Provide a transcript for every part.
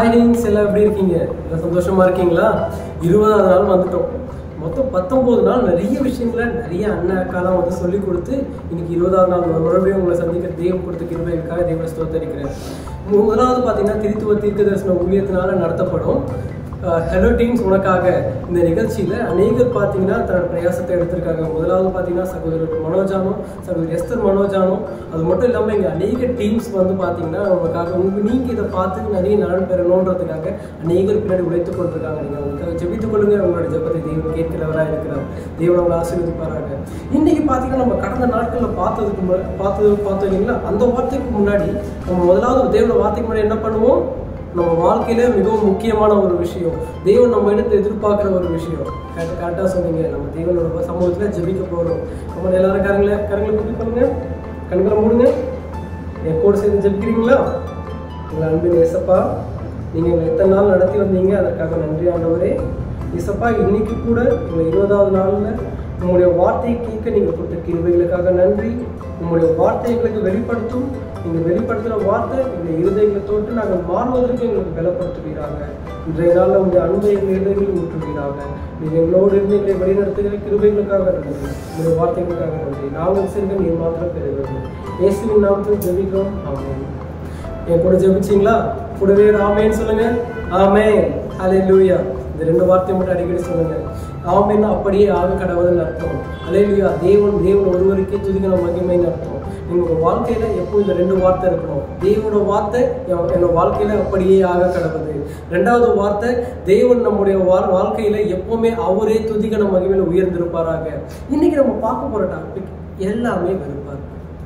ஜாயினிங்ஸ் எல்லாம் எப்படி இருக்கீங்க எல்லாம் சந்தோஷமா இருக்கீங்களா இருபதாவது நாள் வந்துட்டோம் மொத்தம் பத்தொன்பது நாள் நிறைய விஷயங்களை நிறைய அண்ணன் அக்காலாம் வந்து சொல்லி கொடுத்து இன்னைக்கு இருபதாவது நாள் மறுபடியும் உங்களை சந்திக்க தெய்வம் கொடுத்த கிருபைக்காக தெய்வ ஸ்தோத்தரிக்கிறேன் முதலாவது பார்த்தீங்கன்னா திருத்துவ தீர்க்க தரிசன ஊழியத்தினால நடத்தப்படும் ஹலோ டீம்ஸ் உனக்காக இந்த நிகழ்ச்சியில் அநேகர் பார்த்தீங்கன்னா தன்னோட பிரயாசத்தை எடுத்திருக்காங்க முதலாவது பார்த்தீங்கன்னா சகோதரர் மனோஜானோ சகோதரர் எஸ்தர் மனோஜானோ அது மட்டும் இல்லாமல் இங்கே அநேக டீம்ஸ் வந்து பார்த்தீங்கன்னா உங்களுக்காக உங்க நீங்கள் இதை பார்த்து நிறைய நலன் பெறணுன்றதுக்காக அநேகர் பின்னாடி உழைத்து கொண்டிருக்காங்க நீங்கள் உங்களுக்காக ஜெபித்துக் கொள்ளுங்க உங்களோட ஜெபத்தை தெய்வம் கேட்கிறவராக இருக்கிறார் தெய்வம் உங்களை ஆசீர்வதிப்பாராங்க இன்னைக்கு பார்த்தீங்கன்னா நம்ம கடந்த நாட்களில் பார்த்ததுக்கு மு- பார்த்தது பார்த்தோம் இல்லைங்களா அந்த வார்த்தைக்கு முன்னாடி நம்ம முதலாவது தேவனோட வார்த்தைக்கு முன்னாடி என்ன பண்ணுவோம் நம்ம வாழ்க்கையில மிகவும் முக்கியமான ஒரு விஷயம் தேவன் நம்ம இடத்துல எதிர்பார்க்குற ஒரு விஷயம் கரெக்டாக கரெக்டாக சொன்னீங்க நம்ம தேவனோட சமூகத்தில் ஜெபிக்க போகிறோம் நம்ம எல்லாரும் கரங்களை கரங்களை குத்தி பண்ணுங்க கண்களை மூடுங்க என் கூட சேர்ந்து ஜெபிக்கிறீங்களா உங்கள் அன்பின் ஏசப்பா நீங்கள் எங்களை எத்தனை நாள் நடத்தி வந்தீங்க அதற்காக நன்றி ஆண்டவரே ஏசப்பா இன்னைக்கு கூட எங்கள் இருபதாவது நாளில் உங்களுடைய வார்த்தையை கேட்க நீங்கள் கொடுத்த கிருபைகளுக்காக நன்றி உங்களுடைய வார்த்தைகளுக்கு வெளிப்படுத்தும் நீங்கள் வெளிப்படுத்துகிற வார்த்தை எங்கள் இருதயங்களை தொட்டு நாங்கள் மாறுவதற்கு எங்களுக்கு பலப்படுத்துவீராங்க இன்றைய நாளில் உங்களுடைய அன்பை எங்கள் இருதயங்களில் ஊற்றுவீராக நீங்கள் எங்களோடு இருந்து எங்களை வழிநடத்துகிற கிருபைகளுக்காக நன்றி உங்களுடைய வார்த்தைகளுக்காக நன்றி நாங்கள் சென்று நீ மாத்திரம் பெற வேண்டும் இயேசுவின் நாமத்தில் ஜெபிக்கிறோம் ஆமென் என் கூட ஜெபிச்சிங்களா கூடவே ஆமேன்னு சொல்லுங்க ஆமென் ஹalleluya இந்த ரெண்டு வார்த்தையை மட்டும் அடிக்கடி சொல்லுங்க ஆமென் அப்படியே ஆக கடவுள்னு அர்த்தம் ஹalleluya தேவன் தேவன் ஒருவருக்கே துதிக்கிற மகிமைன்னு அர்த்தம் நீங்க உங்க வாழ்க்கையில எப்போ இந்த ரெண்டு வார்த்தை இருக்கணும் தேவனோட வார்த்தை என் என்னோட வாழ்க்கையில அப்படியே ஆக கடவுது ரெண்டாவது வார்த்தை தேவன் நம்முடைய வாழ் வாழ்க்கையில எப்பவுமே அவரே துதிக்கிற மகிமையில உயர்ந்திருப்பாராக இன்னைக்கு நம்ம பார்க்க போற டாபிக் எல்லாமே வெறுப்பார்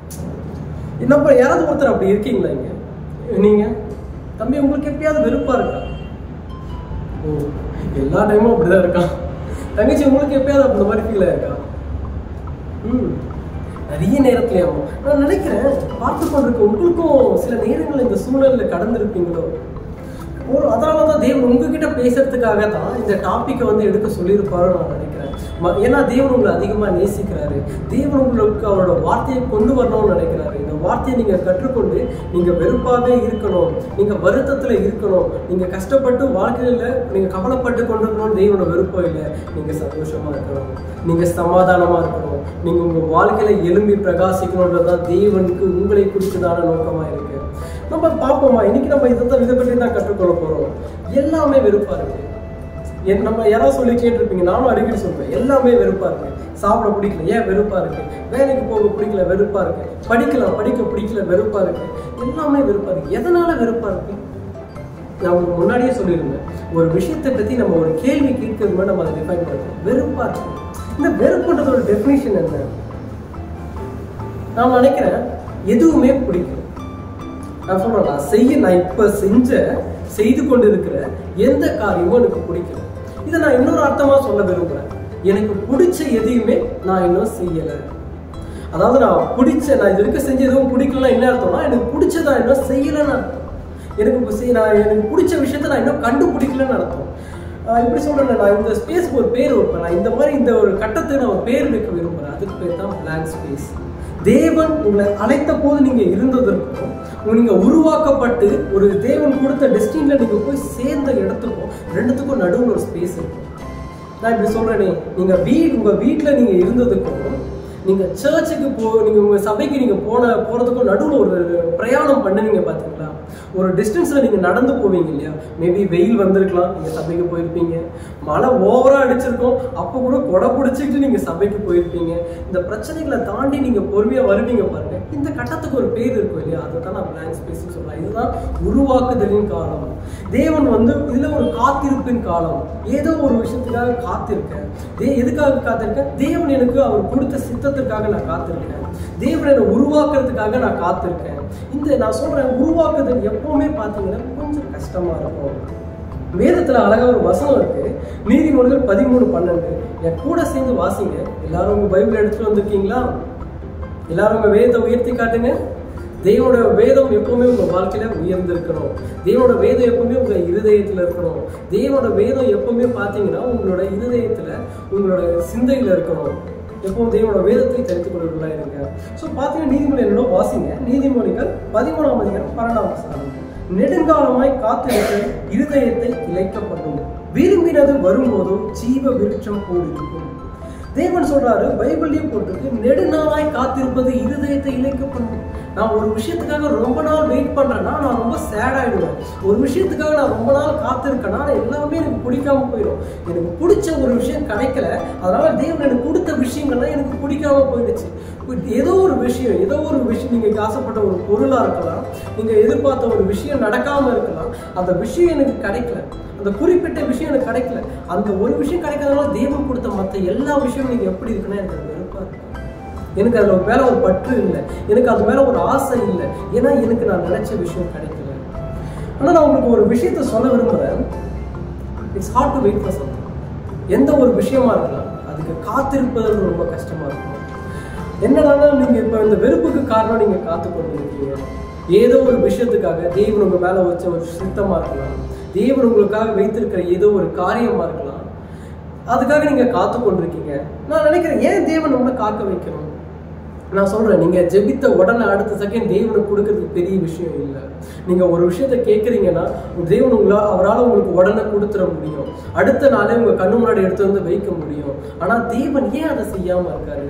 நம்ம யாராவது ஒருத்தர் அப்படி இருக்கீங்களா இங்க நீங்க தம்பி உங்களுக்கு எப்பயாவது வெறுப்பா இருக்கா ஓ எல்லா டைமும் அப்படிதான் இருக்கான் தங்கச்சி உங்களுக்கு எப்பயாவது அந்த மாதிரி ஃபீல் ஆயிருக்கா ம் நிறைய நேரத்துலயும் நான் நினைக்கிறேன் பார்த்து கொண்டிருக்க உங்களுக்கும் சில நேரங்கள் இந்த சூழல்ல கடந்திருப்பீங்களோ ஒரு அதனால தான் தேவன் உங்ககிட்ட பேசுறதுக்காக தான் இந்த டாப்பிக்கை வந்து எடுக்க சொல்லியிருப்பாரோ நான் நினைக்கிறேன் ம- ஏன்னா தேவன் உங்களை அதிகமாக நேசிக்கிறாரு தேவன் உங்களுக்கு அவரோட வார்த்தையை கொண்டு வரணும்னு நினைக்கிறாரு இந்த வார்த்தையை நீங்கள் கற்றுக்கொண்டு நீங்கள் வெறுப்பாகவே இருக்கணும் நீங்கள் வருத்தத்தில் இருக்கணும் நீங்கள் கஷ்டப்பட்டு வாழ்க்கையில் நீங்கள் கவலைப்பட்டு கொண்டிருக்கணும்னு தேவனோட விருப்பம் இல்லை நீங்கள் சந்தோஷமாக இருக்கணும் நீங்கள் சமாதானமாக இருக்கணும் நீங்கள் உங்கள் வாழ்க்கையில் எழும்பி பிரகாசிக்கணுன்றது தான் தேவனுக்கு உங்களை குறித்ததான நோக்கமாக இருக்கு நம்ம பார்ப்போமா இன்னைக்கு நம்ம இதை தான் இதை பற்றி தான் கற்றுக்கொள்ள போறோம் எல்லாமே வெறுப்பா இருக்கு என் நம்ம யாராவது சொல்லி கேட்டிருப்பீங்க நானும் அடிக்கடி சொல்றேன் எல்லாமே வெறுப்பா இருக்கு சாப்பிட பிடிக்கல ஏன் வெறுப்பா இருக்கு வேலைக்கு போக பிடிக்கல வெறுப்பா இருக்கு படிக்கலாம் படிக்க பிடிக்கல வெறுப்பா இருக்கு எல்லாமே வெறுப்பா இருக்கு எதனால வெறுப்பா இருக்கு நான் உங்களுக்கு முன்னாடியே சொல்லியிருந்தேன் ஒரு விஷயத்தை பத்தி நம்ம ஒரு கேள்வி கேட்கறது முன்னாடி நம்ம அதை டிஃபைன் பண்ணுறோம் வெறுப்பா இருக்கு இந்த வெறுப்புன்றதோட டெஃபினேஷன் என்ன நான் நினைக்கிறேன் எதுவுமே பிடிக்கும் நான் சொல்றேன் நான் செய்ய நான் இப்ப செஞ்ச செய்து கொண்டு இருக்கிற எந்த காரியமும் எனக்கு பிடிக்கும் இதை நான் இன்னொரு அர்த்தமா சொல்ல விரும்புறேன் எனக்கு பிடிச்ச எதையுமே நான் இன்னும் செய்யல அதாவது நான் பிடிச்ச நான் இது வரைக்கும் செஞ்ச எதுவும் பிடிக்கலன்னா என்ன அர்த்தம்னா எனக்கு பிடிச்சதா இன்னும் செய்யலைன்னு அர்த்தம் எனக்கு இப்போ செய்- நான் எனக்கு பிடிச்ச விஷயத்த நான் இன்னும் கண்டுபிடிக்கலன்னு அர்த்தம் ஆஹ் இப்படி சொல்றேன் நான் இந்த ஸ்பேஸ்க்கு ஒரு பேர் வைப்பேன் நான் இந்த மாதிரி இந்த ஒரு கட்டத்துக்கு நான் ஒரு பேர் வைக்க விரும்புறேன் அதுக்கு பேர் தான் blank ஸ்பேஸ் தேவன் உங்களை அழைத்த போது நீங்க இருந்ததற்கும் உங்க- நீங்க உருவாக்கப்பட்டு ஒரு தேவன் கொடுத்த டெஸ்டின்ல நீங்க போய் சேர்ந்த இடத்துக்கும் ரெண்டுத்துக்கும் நடுவுல ஒரு ஸ்பேஸ் இருக்கும் நான் இப்படி சொல்றேனே நீங்க வீடு உங்க வீட்ல நீங்க இருந்ததுக்கும் நீங்க சர்ச்சுக்கு போ நீங்க உங்க சபைக்கு நீங்க போன போறதுக்கும் நடுவுல ஒரு பிரயாணம் பண்ணுவீங்க பாத்தீங்களா ஒரு டிஸ்டன்ஸ்ல நீங்க நடந்து போவீங்க இல்லையா மேபி வெயில் வந்திருக்கலாம் நீங்க சபைக்கு போயிருப்பீங்க மழை ஓவரா அடிச்சிருக்கும் அப்ப கூட கொடை பிடிச்சிக்கிட்டு நீங்க சபைக்கு போயிருப்பீங்க இந்த பிரச்சனைகளை தாண்டி நீங்க பொறுமையா வருவீங்க பாருங்க இந்த கட்டத்துக்கு ஒரு பேர் இருக்கும் இல்லையா அதை தான் நான் பிளாங்க் ஸ்பேஸ் சொல்லலாம் இதுதான் உருவாக்குதலின் காலம் தேவன் வந்து இதுல ஒரு காத்திருப்பின் காலம் ஏதோ ஒரு விஷயத்துக்காக காத்திருக்கேன் தே எதுக்காக காத்திருக்கேன் தேவன் எனக்கு அவர் கொடுத்த சித்தத்திற்காக நான் காத்திருக்கேன் தேவன் என்னை உருவாக்குறதுக்காக நான் காத்திருக்கேன் இந்த நான் சொல்றேன் உருவாக்குதல் எப்பவுமே பார்த்தீங்கன்னா கொஞ்சம் கஷ்டமா இருக்கும் வேதத்துல அழகா ஒரு வசனம் இருக்கு நீதிமொழிகள் பதிமூணு பன்னெண்டு என் கூட சேர்ந்து வாசிங்க எல்லாரும் உங்க பைபிள் எடுத்துட்டு வந்திருக்கீங்களா எல்லாரும் உங்க வேதத்தை உயர்த்தி காட்டுங்க தேவனோட வேதம் எப்பவுமே உங்க வாழ்க்கையில உயர்ந்திருக்கணும் தேவனோட வேதம் எப்பவுமே உங்க இருதயத்துல இருக்கணும் தேவனோட வேதம் எப்பவுமே பாத்தீங்கன்னா உங்களோட இருதயத்துல உங்களோட சிந்தையில இருக்கணும் எப்பவும் தேவனோட வேதத்தை தெரிந்து கொள்வர்களா இருங்க ஸோ பார்த்தீங்கன்னா நீதிமொழி என்னோட வாசிங்க நீதிமொழிகள் பதிமூணாம் அதிகாரம் பன்னெண்டாம் வசனம் நெடுங்காலமாய் காத்திருக்க இருதயத்தை இழைக்கப்படும் விரும்பினது வரும்போதோ ஜீவ விருட்சம் போல் இருக்கும் தேவன் சொல்றாரு பைபிள்லயே போட்டிருக்கு நெடுநாளாய் காத்திருப்பது இருதயத்தை இழைக்கப்படும் நான் ஒரு விஷயத்துக்காக ரொம்ப நாள் வெயிட் பண்றேன்னா நான் ரொம்ப சேட் ஆயிடுவேன் ஒரு விஷயத்துக்காக நான் ரொம்ப நாள் காத்திருக்கேன்னா நான் எல்லாமே எனக்கு பிடிக்காம போயிடும் எனக்கு பிடிச்ச ஒரு விஷயம் கிடைக்கல அதனால தேவன் எனக்கு கொடுத்த விஷயங்கள்லாம் எனக்கு பிடிக்காம போயிடுச்சு ஏதோ ஒரு விஷயம் ஏதோ ஒரு விஷயம் நீங்க ஆசைப்பட்ட ஒரு பொருளா இருக்கலாம் நீங்க எதிர்பார்த்த ஒரு விஷயம் நடக்காம இருக்கலாம் அந்த விஷயம் எனக்கு கிடைக்கல அந்த குறிப்பிட்ட விஷயம் எனக்கு கிடைக்கல அந்த ஒரு விஷயம் கிடைக்காதனால தேவன் கொடுத்த மற்ற எல்லா விஷயமும் நீங்க எப்படி இருக்குன்னா எனக்கு அது வெறுப்பா இருக்கு எனக்கு அதுல மேல ஒரு பற்று இல்லை எனக்கு அது மேல ஒரு ஆசை இல்லை ஏன்னா எனக்கு நான் நினைச்ச விஷயம் கிடைக்கல ஆனா நான் உங்களுக்கு ஒரு விஷயத்த சொல்ல விரும்புறேன் it's hard to wait for something எந்த ஒரு விஷயமா இருக்கலாம் அதுக்கு காத்திருப்பது ரொம்ப கஷ்டமா இருக்கும் என்னன்னா நீங்க இப்ப இந்த வெறுப்புக்கு காரணம் நீங்க காத்து கொண்டிருக்கீங்க ஏதோ ஒரு விஷயத்துக்காக தேவன் உங்க மேல வச்ச ஒரு சித்தமா இருக்கலாம் தேவன் உங்களுக்காக வைத்திருக்கிற ஏதோ ஒரு காரியமா இருக்கலாம் அதுக்காக நீங்க காத்து கொண்டிருக்கீங்க நான் நினைக்கிறேன் ஏன் தேவன் உங்களை காக்க வைக்கணும் நான் சொல்றேன் நீங்க ஜெபித்த உடனே அடுத்த செகண்ட் தேவனுக்கு கொடுக்கறதுக்கு பெரிய விஷயம் இல்லை நீங்க ஒரு விஷயத்த கேட்குறீங்கன்னா தேவன் உங்களா அவரால் உங்களுக்கு உடனே கொடுத்துட முடியும் அடுத்த நாளே உங்க கண்ணு முன்னாடி எடுத்து வந்து வைக்க முடியும் ஆனா தேவன் ஏன் அதை செய்யாம இருக்காரு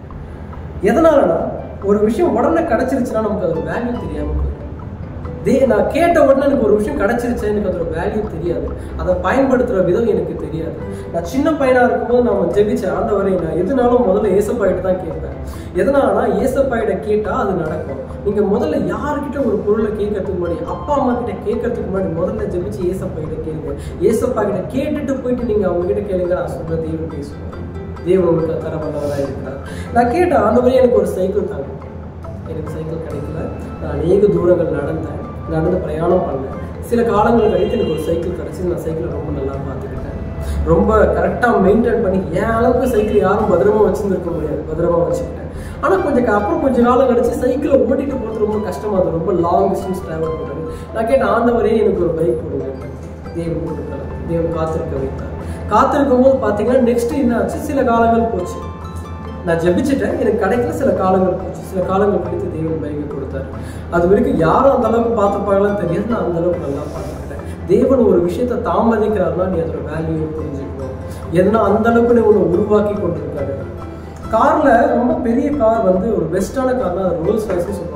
எதனாலனா ஒரு விஷயம் உடனே கிடைச்சிருச்சுன்னா நமக்கு அதோட வேல்யூ தெரியாம போயிடும் தே நான் கேட்ட உடனே எனக்கு ஒரு விஷயம் கிடைச்சிருச்சு எனக்கு அதோட வேல்யூ தெரியாது அதை பயன்படுத்துற விதம் எனக்கு தெரியாது நான் சின்ன பையனா இருக்கும்போது நான் ஜெபிச்சேன் ஆண்டவரை நான் எதுனாலும் முதல்ல ஏசப்பாயிட்டு தான் கேட்பேன் எதனாலனா ஏசப்பாயிட்ட கேட்டா அது நடக்கும் நீங்க முதல்ல யாருக்கிட்ட ஒரு பொருளை கேட்கறதுக்கு முன்னாடி அப்பா அம்மா கிட்ட கேட்கறதுக்கு முன்னாடி முதல்ல ஜெபிச்சு ஏசப்பாயிட்ட கேளுங்க ஏசப்பா கிட்ட கேட்டுட்டு போயிட்டு நீங்க அவங்க கிட்ட கேளுங்க நான் சொல்ற தெய்வம் பேசுவேன் தேவன் உங்களுக்கு தர வல்லவராக இருக்கிறார் நான் கேட்டேன் ஆண்டவரே எனக்கு ஒரு சைக்கிள் தாங்க எனக்கு சைக்கிள் கிடைக்கல நான் அநேக தூரங்கள் நடந்தேன் நடந்து பிரயாணம் பண்ணேன் சில காலங்கள் கழித்து எனக்கு ஒரு சைக்கிள் கிடச்சி நான் சைக்கிளை ரொம்ப நல்லா பார்த்துக்கிட்டேன் ரொம்ப கரெக்டாக மெயின்டைன் பண்ணி என் அளவுக்கு சைக்கிள் யாரும் பத்திரமா வச்சுருந்துருக்க முடியாது பத்திரமா வச்சுக்கிட்டேன் ஆனால் கொஞ்சம் க- அப்புறம் கொஞ்ச காலம் கழிச்சு சைக்கிளை ஓட்டிட்டு போகிறது ரொம்ப கஷ்டமாக இருந்தது ரொம்ப லாங் டிஸ்டன்ஸ் ட்ராவல் பண்ணுறது நான் கேட்டேன் ஆண்டவரே எனக்கு ஒரு பைக் கொடுங்க தேவன் கொடுக்கல தேவன் காத்திருக்க வைத்தார் காத்திருக்கும் போது பார்த்தீங்கன்னா நெக்ஸ்ட் என்ன ஆச்சு சில காலங்கள் போச்சு நான் ஜெபிச்சுட்டேன் எனக்கு கிடைக்கல சில காலங்கள் போச்சு சில காலங்கள் கழித்து தேவன் பைக்கை கொடுத்தாரு அது வரைக்கும் யாரும் அந்த அளவுக்கு பார்த்துப்பாங்களான்னு தெரியாது நான் அந்த அளவுக்கு நல்லா பார்த்துக்கிட்டேன் தேவன் ஒரு விஷயத்தை தாமதிக்கிறாருன்னா நீ அதோட வேல்யூ புரிஞ்சுக்கணும் எதுனா அந்த அளவுக்கு நீ உன்னை உருவாக்கி கொண்டிருக்காரு கார்ல ரொம்ப பெரிய கார் வந்து ஒரு பெஸ்டான கார்னா அது ரோல்ஸ் ராய்ஸ்னு சொல்லுவாங்க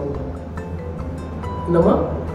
என்னம்மா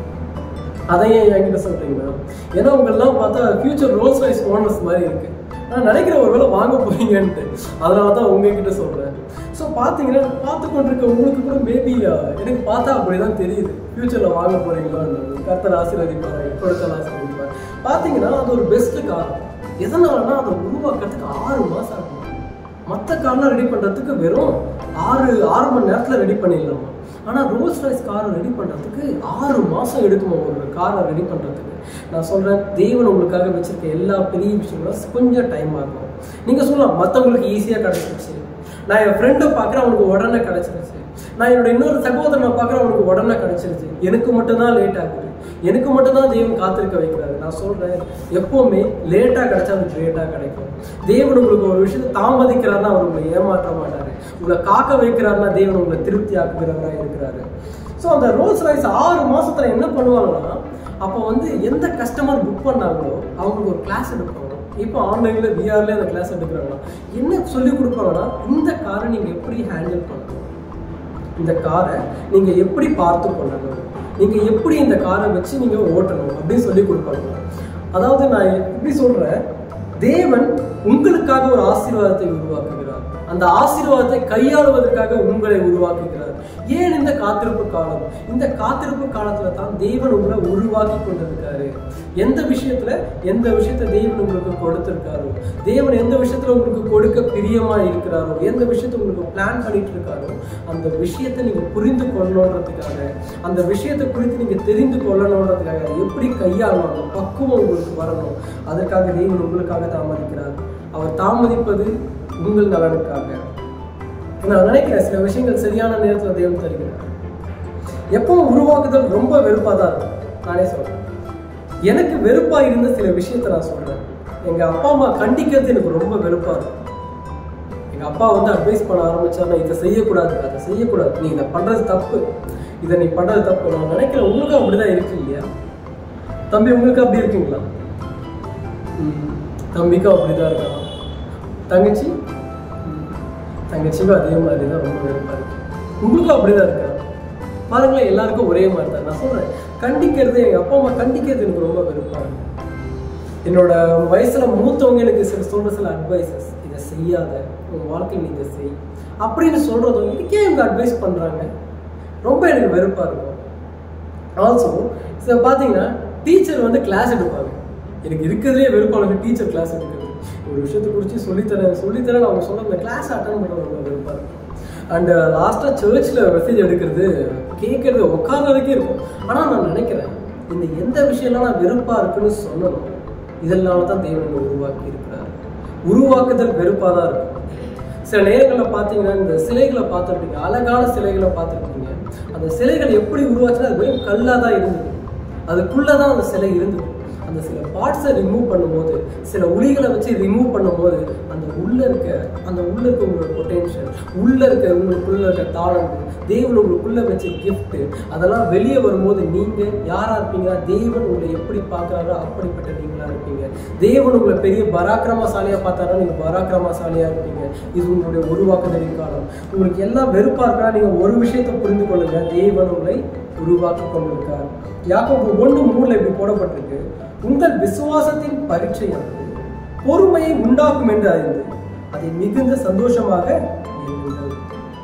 அதையும் என்கிட்ட சொல்றீங்களா ஏன்னா உங்களெல்லாம் பார்த்தா ஃபியூச்சர் ரோல்ஸ் ரைஸ் ஓனர்ஸ் மாதிரி இருக்கு நான் நினைக்கிறேன் ஒருவேளை வாங்க போறீங்கன்ட்டு அதனால தான் உங்ககிட்ட சொல்றேன் ஸோ பார்த்தீங்கன்னா பார்த்து கொண்டிருக்க உங்களுக்கு கூட மேபி எனக்கு பார்த்தா அப்படிதான் தெரியுது ஃபியூச்சரில் வாங்க போறீங்களான்னு கர்த்தர் ஆசீர்வதிப்பாரு கொடுத்தல் ஆசீர்வதிப்பார் பார்த்தீங்கன்னா அது ஒரு பெஸ்ட் கார் எதனாலனா அதை உருவாக்குறதுக்கு ஆறு மாசம் ஆகும் மற்ற கார்லாம் ரெடி பண்றதுக்கு வெறும் ஆறு ஆறு மணி நேரத்துல ரெடி பண்ணிடலாமா ஆனா ரோல்ஸ் ராய்ஸ் காரை ரெடி பண்றதுக்கு ஆறு மாசம் எடுக்குமா ஒரு காரை ரெடி பண்றதுக்கு நான் சொல்றேன் தேவன் உங்களுக்காக வச்சிருக்க எல்லா பெரிய விஷயங்களும் கொஞ்சம் டைம் ஆகும் நீங்க சொல்லலாம் மற்றவங்களுக்கு ஈஸியா கிடைச்சிருச்சு நான் என் ஃப்ரெண்டை பார்க்குறேன் அவனுக்கு உடனே கிடைச்சிருச்சு நான் என்னோட இன்னொரு சகோதரனை பார்க்குறேன் அவனுக்கு உடனே கிடைச்சிருச்சு எனக்கு மட்டும்தான் லேட் ஆகுது எனக்கு மட்டும்தான் தேவன் காத்திருக்க வைக்கிறாரு நான் சொல்றேன் எப்பவுமே லேட்டா கிடைச்சா அது லேட்டா கிடைக்கும் தேவன் உங்களுக்கு ஒரு விஷயத்தை தாமதிக்கிறாருன்னா அவர் உங்களை ஏமாற்ற மாட்டாரு உங்களை காக்க வைக்கிறாருன்னா தேவன் உங்களை திருப்தி ஆக்குகிறவராக இருக்கிறாரு ஸோ அந்த ரோல்ஸ் ராய்ஸ் ஆறு மாசத்துல என்ன பண்ணுவாங்கன்னா அப்போ வந்து எந்த கஸ்டமர் புக் பண்ணாங்களோ அவங்களுக்கு ஒரு கிளாஸ் எடுப்பாங்க இப்போ ஆன்லைன்ல விஆர்ல அந்த கிளாஸ் எடுக்கிறாங்கன்னா என்ன சொல்லி கொடுப்பாங்கன்னா இந்த காரை நீங்க எப்படி ஹேண்டில் பண்ணணும் இந்த காரை நீங்க எப்படி பார்த்து கொள்ளணும் நீங்க எப்படி இந்த காரை வச்சு நீங்க ஓட்டணும் அப்படின்னு சொல்லி கொடுப்பாங்க அதாவது நான் எப்படி சொல்றேன் தேவன் உங்களுக்காக ஒரு ஆசீர்வாதத்தை உருவாக்குகிறார் அந்த ஆசீர்வாதத்தை கையாளுவதற்காக உங்களை உருவாக்குகிறார் ஏன் இந்த காத்திருப்பு காலம் இந்த காத்திருப்பு காலத்துல தான் தேவன் உங்களை உருவாக்கி கொண்டிருக்காரு எந்த விஷயத்துல எந்த விஷயத்த தேவன் உங்களுக்கு கொடுத்திருக்காரோ தேவன் எந்த விஷயத்துல உங்களுக்கு கொடுக்க பிரியமா இருக்கிறாரோ எந்த விஷயத்த உங்களுக்கு பிளான் பண்ணிட்டு இருக்காரோ அந்த விஷயத்தை நீங்க புரிந்து கொள்ளணுன்றதுக்காக அந்த விஷயத்தை குறித்து நீங்க தெரிந்து கொள்ளணுன்றதுக்காக அதை எப்படி கையாளணும் அந்த பக்குவம் உங்களுக்கு வரணும் அதற்காக தேவன் உங்களுக்காக தாமதிக்கிறார் அவர் தாமதிப்பது உங்கள் நலனுக்காக நான் நினைக்கிறேன் சில விஷயங்கள் சரியான நேரத்துல தேவன் தருகிறார் எப்பவும் உருவாக்குதல் ரொம்ப வெறுப்பா தான் இருக்கும் நானே சொல்றேன் எனக்கு வெறுப்பா இருந்த சில விஷயத்த நான் சொல்றேன் எங்க அப்பா அம்மா கண்டிக்கிறது எனக்கு ரொம்ப வெறுப்பா இருக்கும் எங்க அப்பா வந்து அட்வைஸ் பண்ண ஆரம்பிச்சாருன்னா இதை செய்யக்கூடாது அதை செய்யக்கூடாது நீ இதை பண்றது தப்பு இதை நீ பண்றது தப்பு நான் நினைக்கிறேன் உங்களுக்கும் அப்படிதான் இருக்கு இல்லையா தம்பி உங்களுக்கு அப்படி இருக்கீங்களா ம், தம்பிக்கும் அப்படிதான் இருக்கான் தங்கச்சி ம், தங்கச்சிக்கும் அதே மாதிரி தான் ரொம்ப வெறுப்பா இருக்கு உங்களுக்கும் அப்படிதான் இருக்கா பாருங்களேன் எல்லாருக்கும் ஒரே மாதிரி தான் நான் சொல்றேன் கண்டிக்கிறது எங்க அப்பா அம்மா கண்டிக்கிறது எனக்கு ரொம்ப வெறுப்பா இருக்கு என்னோட வயசுல மூத்தவங்க எனக்கு சில சொல்ற சில அட்வைசஸ் இதை செய்யாத உன் வாழ்க்கையில் நீ இதை செய் அப்படின்னு சொல்றதும் இதுக்கே இவங்க அட்வைஸ் பண்றாங்க ரொம்ப எனக்கு வெறுப்பா இருக்கும் ஆல்சோ இதை பார்த்தீங்கன்னா டீச்சர் வந்து கிளாஸ் எடுப்பாங்க எனக்கு இருக்கிறதுலே வெறுப்பான டீச்சர் கிளாஸ் எடுக்கிறது ஒரு விஷயத்தை குறித்து சொல்லித்தரேன் சொல்லித்தரேன் அவங்க சொல்ல அந்த கிளாஸ் அட்டன் பண்ணுறது ரொம்ப வெறுப்பாக இருக்கும் அண்ட் லாஸ்ட்டாக சர்ச்சில் மெசேஜ் எடுக்கிறது கேட்கறது உட்கார்றதுக்கே இருக்கும் ஆனால் நான் நினைக்கிறேன் இந்த எந்த விஷயம்லாம் நான் வெறுப்பாக இருக்குன்னு சொல்லணும் இதனால தான் தேவன் என்னை உருவாக்கி இருக்கிறார் உருவாக்குதல் வெறுப்பாக தான் இருக்கும் சில நேரங்களில் பார்த்தீங்கன்னா இந்த சிலைகளை பார்த்துருப்பீங்க அழகான சிலைகளை பார்த்துருப்பீங்க அந்த சிலைகள் எப்படி உருவாச்சுன்னா அது வெறும் கல்லாக தான் இருந்தது அதுக்குள்ளே தான் அந்த சிலை இருந்தது அந்த சில பார்ட்ஸை ரிமூவ் பண்ணும்போது சில உளிகளை வச்சு ரிமூவ் பண்ணும்போது அந்த உள்ள இருக்க அந்த உள்ள இருக்க உங்களோட பொட்டென்ஷியல் உள்ள இருக்க உங்களுக்குள்ள இருக்க தாளம் தேவன் உங்களுக்குள்ள வச்ச gift அதெல்லாம் வெளியே வரும்போது நீங்க யாரா இருப்பீங்க தேவன் உங்களை எப்படி பார்க்கறாரோ அப்படிப்பட்ட நீங்களா இருப்பீங்க தேவன் உங்களை பெரிய பராக்கிரமசாலியா பார்த்தாரா நீங்க பராக்கிரமசாலியா இருப்பீங்க இது உங்களுடைய உருவாக்குதலின் காலம் உங்களுக்கு எல்லாம் வெறுப்பா இருக்கா நீங்க ஒரு விஷயத்தை புரிந்து கொள்ளுங்க தேவன் உங்களை உருவாக்கி கொண்டிருக்கார் யாக்கோபு ஒன்று மூணுல இப்படி போடப்பட்டிருக்கு உங்கள் விசுவாசத்தின் பரீட்சையானது பொறுமையை உண்டாக்கும் என்று அறிந்து அதை மிகுந்த சந்தோஷமாக எண்ணுங்கள்.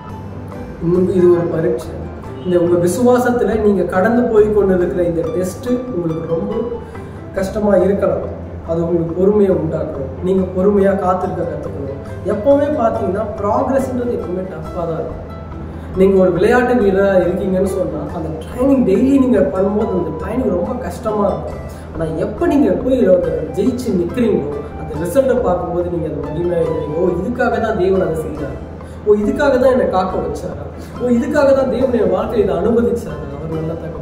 உங்களுக்கு இது ஒரு பரீட்சை இந்த உங்க விசுவாசத்துல நீங்க கடந்து போய் கொண்டு இருக்கிற இந்த டெஸ்ட் உங்களுக்கு ரொம்ப கஷ்டமா இருக்கலாம் அது உங்களுக்கு பொறுமையை உண்டாக்கணும் நீங்க பொறுமையா காத்திருக்க கத்துக்கணும் எப்பவுமே பார்த்தீங்கன்னா ப்ராக்ரஸ்ன்றது எப்பவுமே டஃப்பாக தான் இருக்கும் நீங்க ஒரு விளையாட்டு வீரராக இருக்கீங்கன்னு சொன்னா அந்த ட்ரைனிங் டெய்லி நீங்க பண்ணும்போது அந்த ட்ரைனிங் ரொம்ப கஷ்டமா இருக்கும் ஆனா எப்போ நீங்க போய் அதை ஜெயிச்சு நிக்கிறீங்களோ அந்த ரிசல்ட்டை பார்க்கும்போது நீங்க அதை மகிமையாக எழுதுவீங்க ஓ இதுக்காக தான் தேவன் அதை செய்கிறார் ஓ இதுக்காக தான் என்னை காக்க வச்சாரா ஓ இதுக்காக தான் தேவன் என் வாழ்க்கையில் இதை அனுமதிச்சாரா அவர் நல்ல தகப்பன்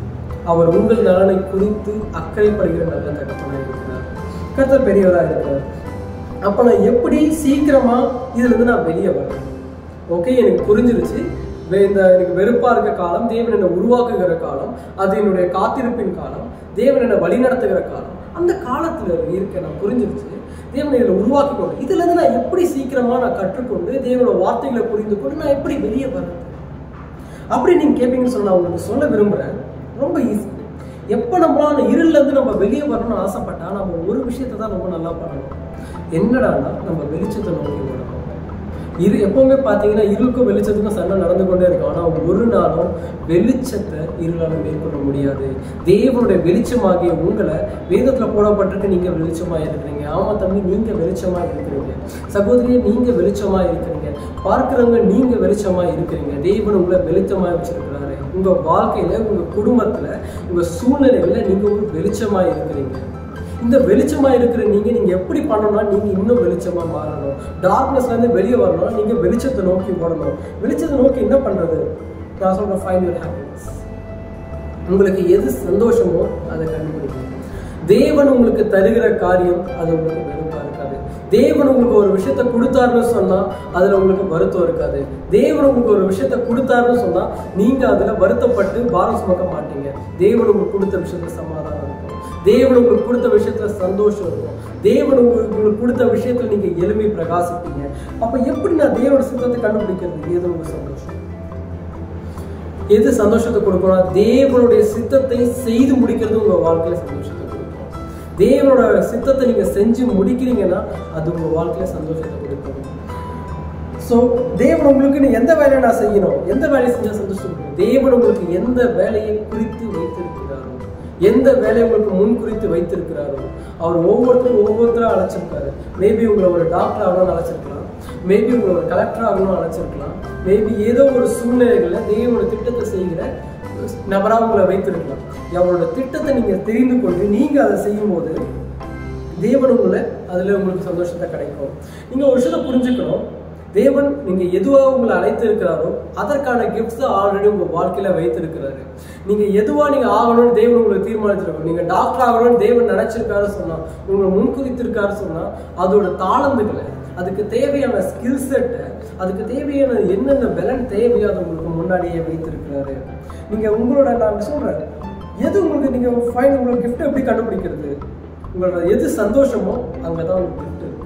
அவர் உங்கள் நலனை குறித்து அக்கறைப்படுகிற நல்ல தகப்பனாக இருக்கிறார் கர்த்தர் பெரியவராக இருக்கிறார் அப்போ நான் எப்படி சீக்கிரமா இதுல இருந்து நான் வெளியே வரேன் ஓகே எனக்கு புரிஞ்சிருச்சு வே- இந்த எனக்கு வெறுப்பா இருக்க காலம் தேவன் என்னை உருவாக்குகிற காலம் அது என்னுடைய காத்திருப்பின் காலம் தேவன் என்னை வழிநடத்துகிற காலம் அந்த காலத்துல இருக்க நான் புரிஞ்சிருச்சு தேவனை இதில் உருவாக்கி கொண்டு இதுல இருந்து நான் எப்படி சீக்கிரமா நான் கற்றுக்கொண்டு தேவனோட வார்த்தைகளை புரிந்து கொண்டு நான் எப்படி வெளியே வர்றது அப்படி நீங்க கேட்பீங்கன்னு சொன்னா நான் உங்களுக்கு சொல்ல விரும்புறேன் ரொம்ப ஈஸி எப்போ நம்மளால அந்த இருள்ல இருந்து நம்ம வெளியே வரணும்னு ஆசைப்பட்டா நம்ம ஒரு விஷயத்தை தான் ரொம்ப நல்லா பண்ணணும் என்னடான்னா நம்ம வெளிச்சத்தை நோக்கி வரணும் இது எப்பவுமே பார்த்தீங்கன்னா இருளுக்கும் வெளிச்சத்துக்கும் சண்டை நடந்து கொண்டே இருக்கும் ஆனால் ஒரு நாளும் வெளிச்சத்தை இருளால மேற்கொள்ள முடியாது தேவனுடைய வெளிச்சமாகிய உங்களை வேதத்தில் போடப்பட்டிருக்கு நீங்கள் வெளிச்சமாக இருக்கிறீங்க ஆமா தம்பி நீங்கள் வெளிச்சமாக இருக்கிறீங்க சகோதரியே நீங்கள் வெளிச்சமாக இருக்கிறீங்க பார்க்குறவங்க நீங்கள் வெளிச்சமாக இருக்கிறீங்க தேவன் உங்களை வெளிச்சமாக வச்சிருக்கிறாரு உங்கள் வாழ்க்கையில் உங்கள் குடும்பத்தில் உங்கள் சூழ்நிலைகளில் நீங்கள் ஒரு வெளிச்சமாக இருக்கிறீங்க இந்த வெளிச்சமா இருக்கிற நீங்க நீங்க எப்படி பண்ணணும்னா நீங்க இன்னும் வெளிச்சமா மாறணும் டார்க்னஸ்ல இருந்து வெளியே வரணும் நீங்க வெளிச்சத்தை நோக்கி ஓடணும் வெளிச்சத்தை நோக்கி என்ன பண்றது நான் சொல்றேன் ஃபைண்ட் யுவர் ஹாப்பினஸ் உங்களுக்கு எது சந்தோஷமோ அதை கண்டுபிடிக்கணும் தேவன் உங்களுக்கு தருகிற காரியம் அது உங்களுக்கு வெறுப்பா இருக்காது தேவன் உங்களுக்கு ஒரு விஷயத்த கொடுத்தாருன்னு சொன்னா அதுல உங்களுக்கு வருத்தம் இருக்காது தேவன் உங்களுக்கு ஒரு விஷயத்த கொடுத்தாருன்னு சொன்னா நீங்க அதுல வருத்தப்பட்டு பாரம் சுமக்க மாட்டீங்க தேவன் உங்களுக்கு கொடுத்த விஷயத்துல சமாதானம் இருக்கும் தேவன் உங்களுக்கு கொடுத்த விஷயத்துல சந்தோஷம் இருக்கும் தேவன் உங்களுக்கு உங்களுக்கு கொடுத்த விஷயத்துல நீங்க எளிமை பிரகாசிப்பீங்க அப்ப எப்படி நான் தேவனோட சித்தத்தை கண்டுபிடிக்கிறது எது உங்களுக்கு சந்தோஷம் எது சந்தோஷத்தை கொடுக்கணும் தேவனுடைய சித்தத்தை செய்து முடிக்கிறது உங்க வாழ்க்கையில சந்தோஷத்தை கொடுக்கும் தேவனோட சித்தத்தை நீங்க செஞ்சு முடிக்கிறீங்கன்னா அது உங்க வாழ்க்கையில சந்தோஷத்தை கொடுக்கும் ஸோ தேவன் உங்களுக்கு நீ எந்த வேலையை நான் செய்யணும் எந்த வேலையை செஞ்சா சந்தோஷம் கொடுக்கும் தேவன் உங்களுக்கு எந்த வேலையை குறித்து வைத்திருக்கிறாரோ எந்த வேலையை உங்களுக்கு முன் குறித்து வைத்திருக்கிறாரோ அவர் ஒவ்வொருத்தரும் ஒவ்வொருத்தரும் அழைச்சிருக்காரு மேபி உங்களை ஒரு டாக்டர் ஆகணும்னு அழைச்சிருக்கலாம் மேபி உங்களை ஒரு கலெக்டர் ஆகணும்னு அழைச்சிருக்கலாம் மேபி ஏதோ ஒரு சூழ்நிலைகளில் தேவனோட திட்டத்தை செய்கிற நபராக உங்களை வைத்திருக்கலாம் அவரோட திட்டத்தை நீங்க தெரிந்து கொண்டு நீங்க அதை செய்யும் போது தேவன் உங்களை அதுல உங்களுக்கு சந்தோஷத்தை கிடைக்கும் நீங்க ஒரு விஷயத்தை புரிஞ்சுக்கணும் தேவன் நீங்க எதுவா உங்களை அழைத்து இருக்கிறாரோ அதற்கான கிஃப்ட்ஸ் ஆல்ரெடி உங்க வாழ்க்கையில வைத்திருக்கிறாரு நீங்க எதுவா நீங்க ஆகணும்னு தேவன் உங்களை தீர்மானிச்சிருக்கோம் நீங்க டாக்டர் ஆகணும்னு தேவன் நினைச்சிருக்காரு சொன்னா உங்களை முன்குறித்திருக்காரு சொன்னா அதோட தாளந்துகளை அதுக்கு தேவையான ஸ்கில் செட்டை அதுக்கு தேவையான என்னென்ன பலன் தேவையோ அதை உங்களுக்கு முன்னாடியே வைத்திருக்கிறாரு நீங்க உங்களோட நான் சொல்றேன் எது உங்களுக்கு நீங்க ஃபைன் உங்களுக்கு gift எப்படி கண்டுபிடிக்கிறது உங்களோட எது சந்தோஷமோ அங்கே தான் உங்களுக்கு gift இருக்கு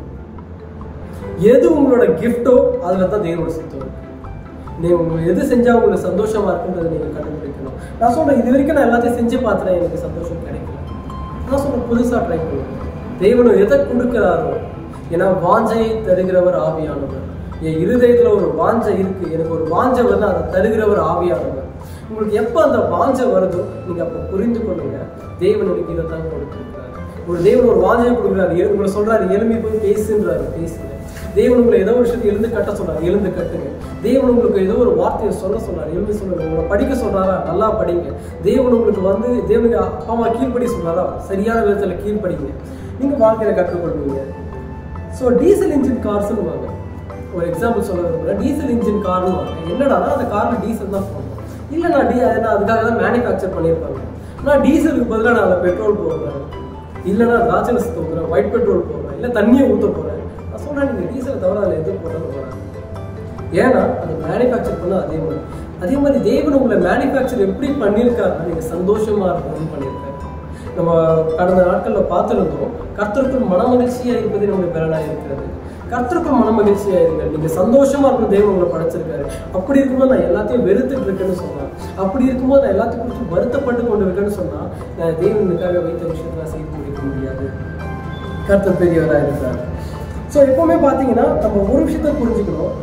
எது உங்களோட கிஃப்டோ அதில் தான் தேவனோட சித்தம் இருக்கு நீங்க உங்களுக்கு எது செஞ்சா உங்களுக்கு சந்தோஷமா இருக்குன்றதை நீங்க கண்டுபிடிக்கணும் நான் சொல்றேன் இது வரைக்கும் நான் எல்லாத்தையும் செஞ்சு பார்த்துறேன் எனக்கு சந்தோஷம் கிடைக்கல நான் சொல்றேன் புதுசா ட்ரை பண்ணுங்க தேவனும் எதை கொடுக்கிறாரோ ஏன்னா வாஞ்சையை தருகிறவர் ஆவியானவர் என் இருதயத்துல ஒரு வாஞ்சை இருக்கு எனக்கு ஒரு வாஞ்சை வருது அதை தருகிறவர் ஆவியானவர் உங்களுக்கு எப்போ அந்த வாஞ்சை வருதோ நீங்க அப்போ புரிந்து கொள்ளுங்க தேவன் எனக்கு இதை தான் கொடுத்துருக்கிறாரு ஒரு தேவன் ஒரு வாஞ்சையை கொடுக்குறாரு எ- உங்களை சொல்றாரு எலும்பி போய் பேசுன்றாரு பேசுங்க தேவன் உங்களை ஏதோ ஒரு விஷயத்தை எழுந்து கட்ட சொல்றாரு எழுந்து கட்டுங்க தேவன் உங்களுக்கு ஏதோ ஒரு வார்த்தையை சொல்ல சொல்றாரு எழுந்து சொல்லுங்க உங்களை படிக்க சொல்றாரா நல்லா படிங்க தேவன் உங்களுக்கு வந்து தேவனுக்கு அப்பா அம்மா கீழ்ப்படி சொல்றாரா சரியான விதத்துல கீழ்ப்படிங்க நீங்க வாழ்க்கையில கற்றுக்கொள்வீங்க ஸோ டீசல் இன்ஜின் கார்ஸ்னு வாங்க ஒரு எக்ஸாம்பிள் சொல்ல விரும்புகிறேன் டீசல் இன்ஜின் கார்னு வாங்க என்னடா அந்த கார்ல டீசல் தான் போடணும் இல்லை நான் டி நான் அதுக்காக தான் மேனுஃபேக்சர் பண்ணியிருப்பாங்க நான் டீசலுக்கு பதிலாக நான் அதில் பெட்ரோல் போடுறேன் இல்லைன்னா ராஜரஸ் ஊற்றுறேன் ஒயிட் பெட்ரோல் போடுறேன் இல்லை தண்ணியை ஊற்ற போகிறேன் நான் சொல்கிறேன் நீங்கள் டீசலை தவிர அதில் எது போட்டாலும் போகிறேன் ஏன்னா அது மேனுஃபேக்சர் பண்ண அதே மாதிரி அதே மாதிரி தேவன் உங்களை மேனுஃபேக்சர் எப்படி பண்ணியிருக்காருன்னா நீங்கள் சந்தோஷமா இருக்கணும்னு பண்ணியிருக்காரு நம்ம கடந்த நாட்களில் பார்த்துருந்தோம் கர்த்தருக்குள் மனமகிழ்ச்சியாக இருப்பது நம்முடைய பலனாக இருக்கிறது கர்த்தருக்குள் மனமகிழ்ச்சியா இருங்க நீங்க சந்தோஷமா இருக்கணும் தேவன் உங்களை படைச்சிருக்காரு அப்படி இருக்கும்போது நான் எல்லாத்தையும் வெறுத்துட்டு இருக்கேன்னு சொன்னேன் அப்படி இருக்கும்போது நான் எல்லாத்தையும் குறித்து வருத்தப்பட்டு கொண்டு இருக்கேன்னு சொன்னா நான் தேவனுக்காக வைத்த விஷயத்தை நான் செய்து முடிக்க முடியாது கர்த்தர் பெரியவரா இருக்கிறார் ஸோ எப்பவுமே பார்த்தீங்கன்னா நம்ம ஒரு விஷயத்த புரிஞ்சுக்கணும்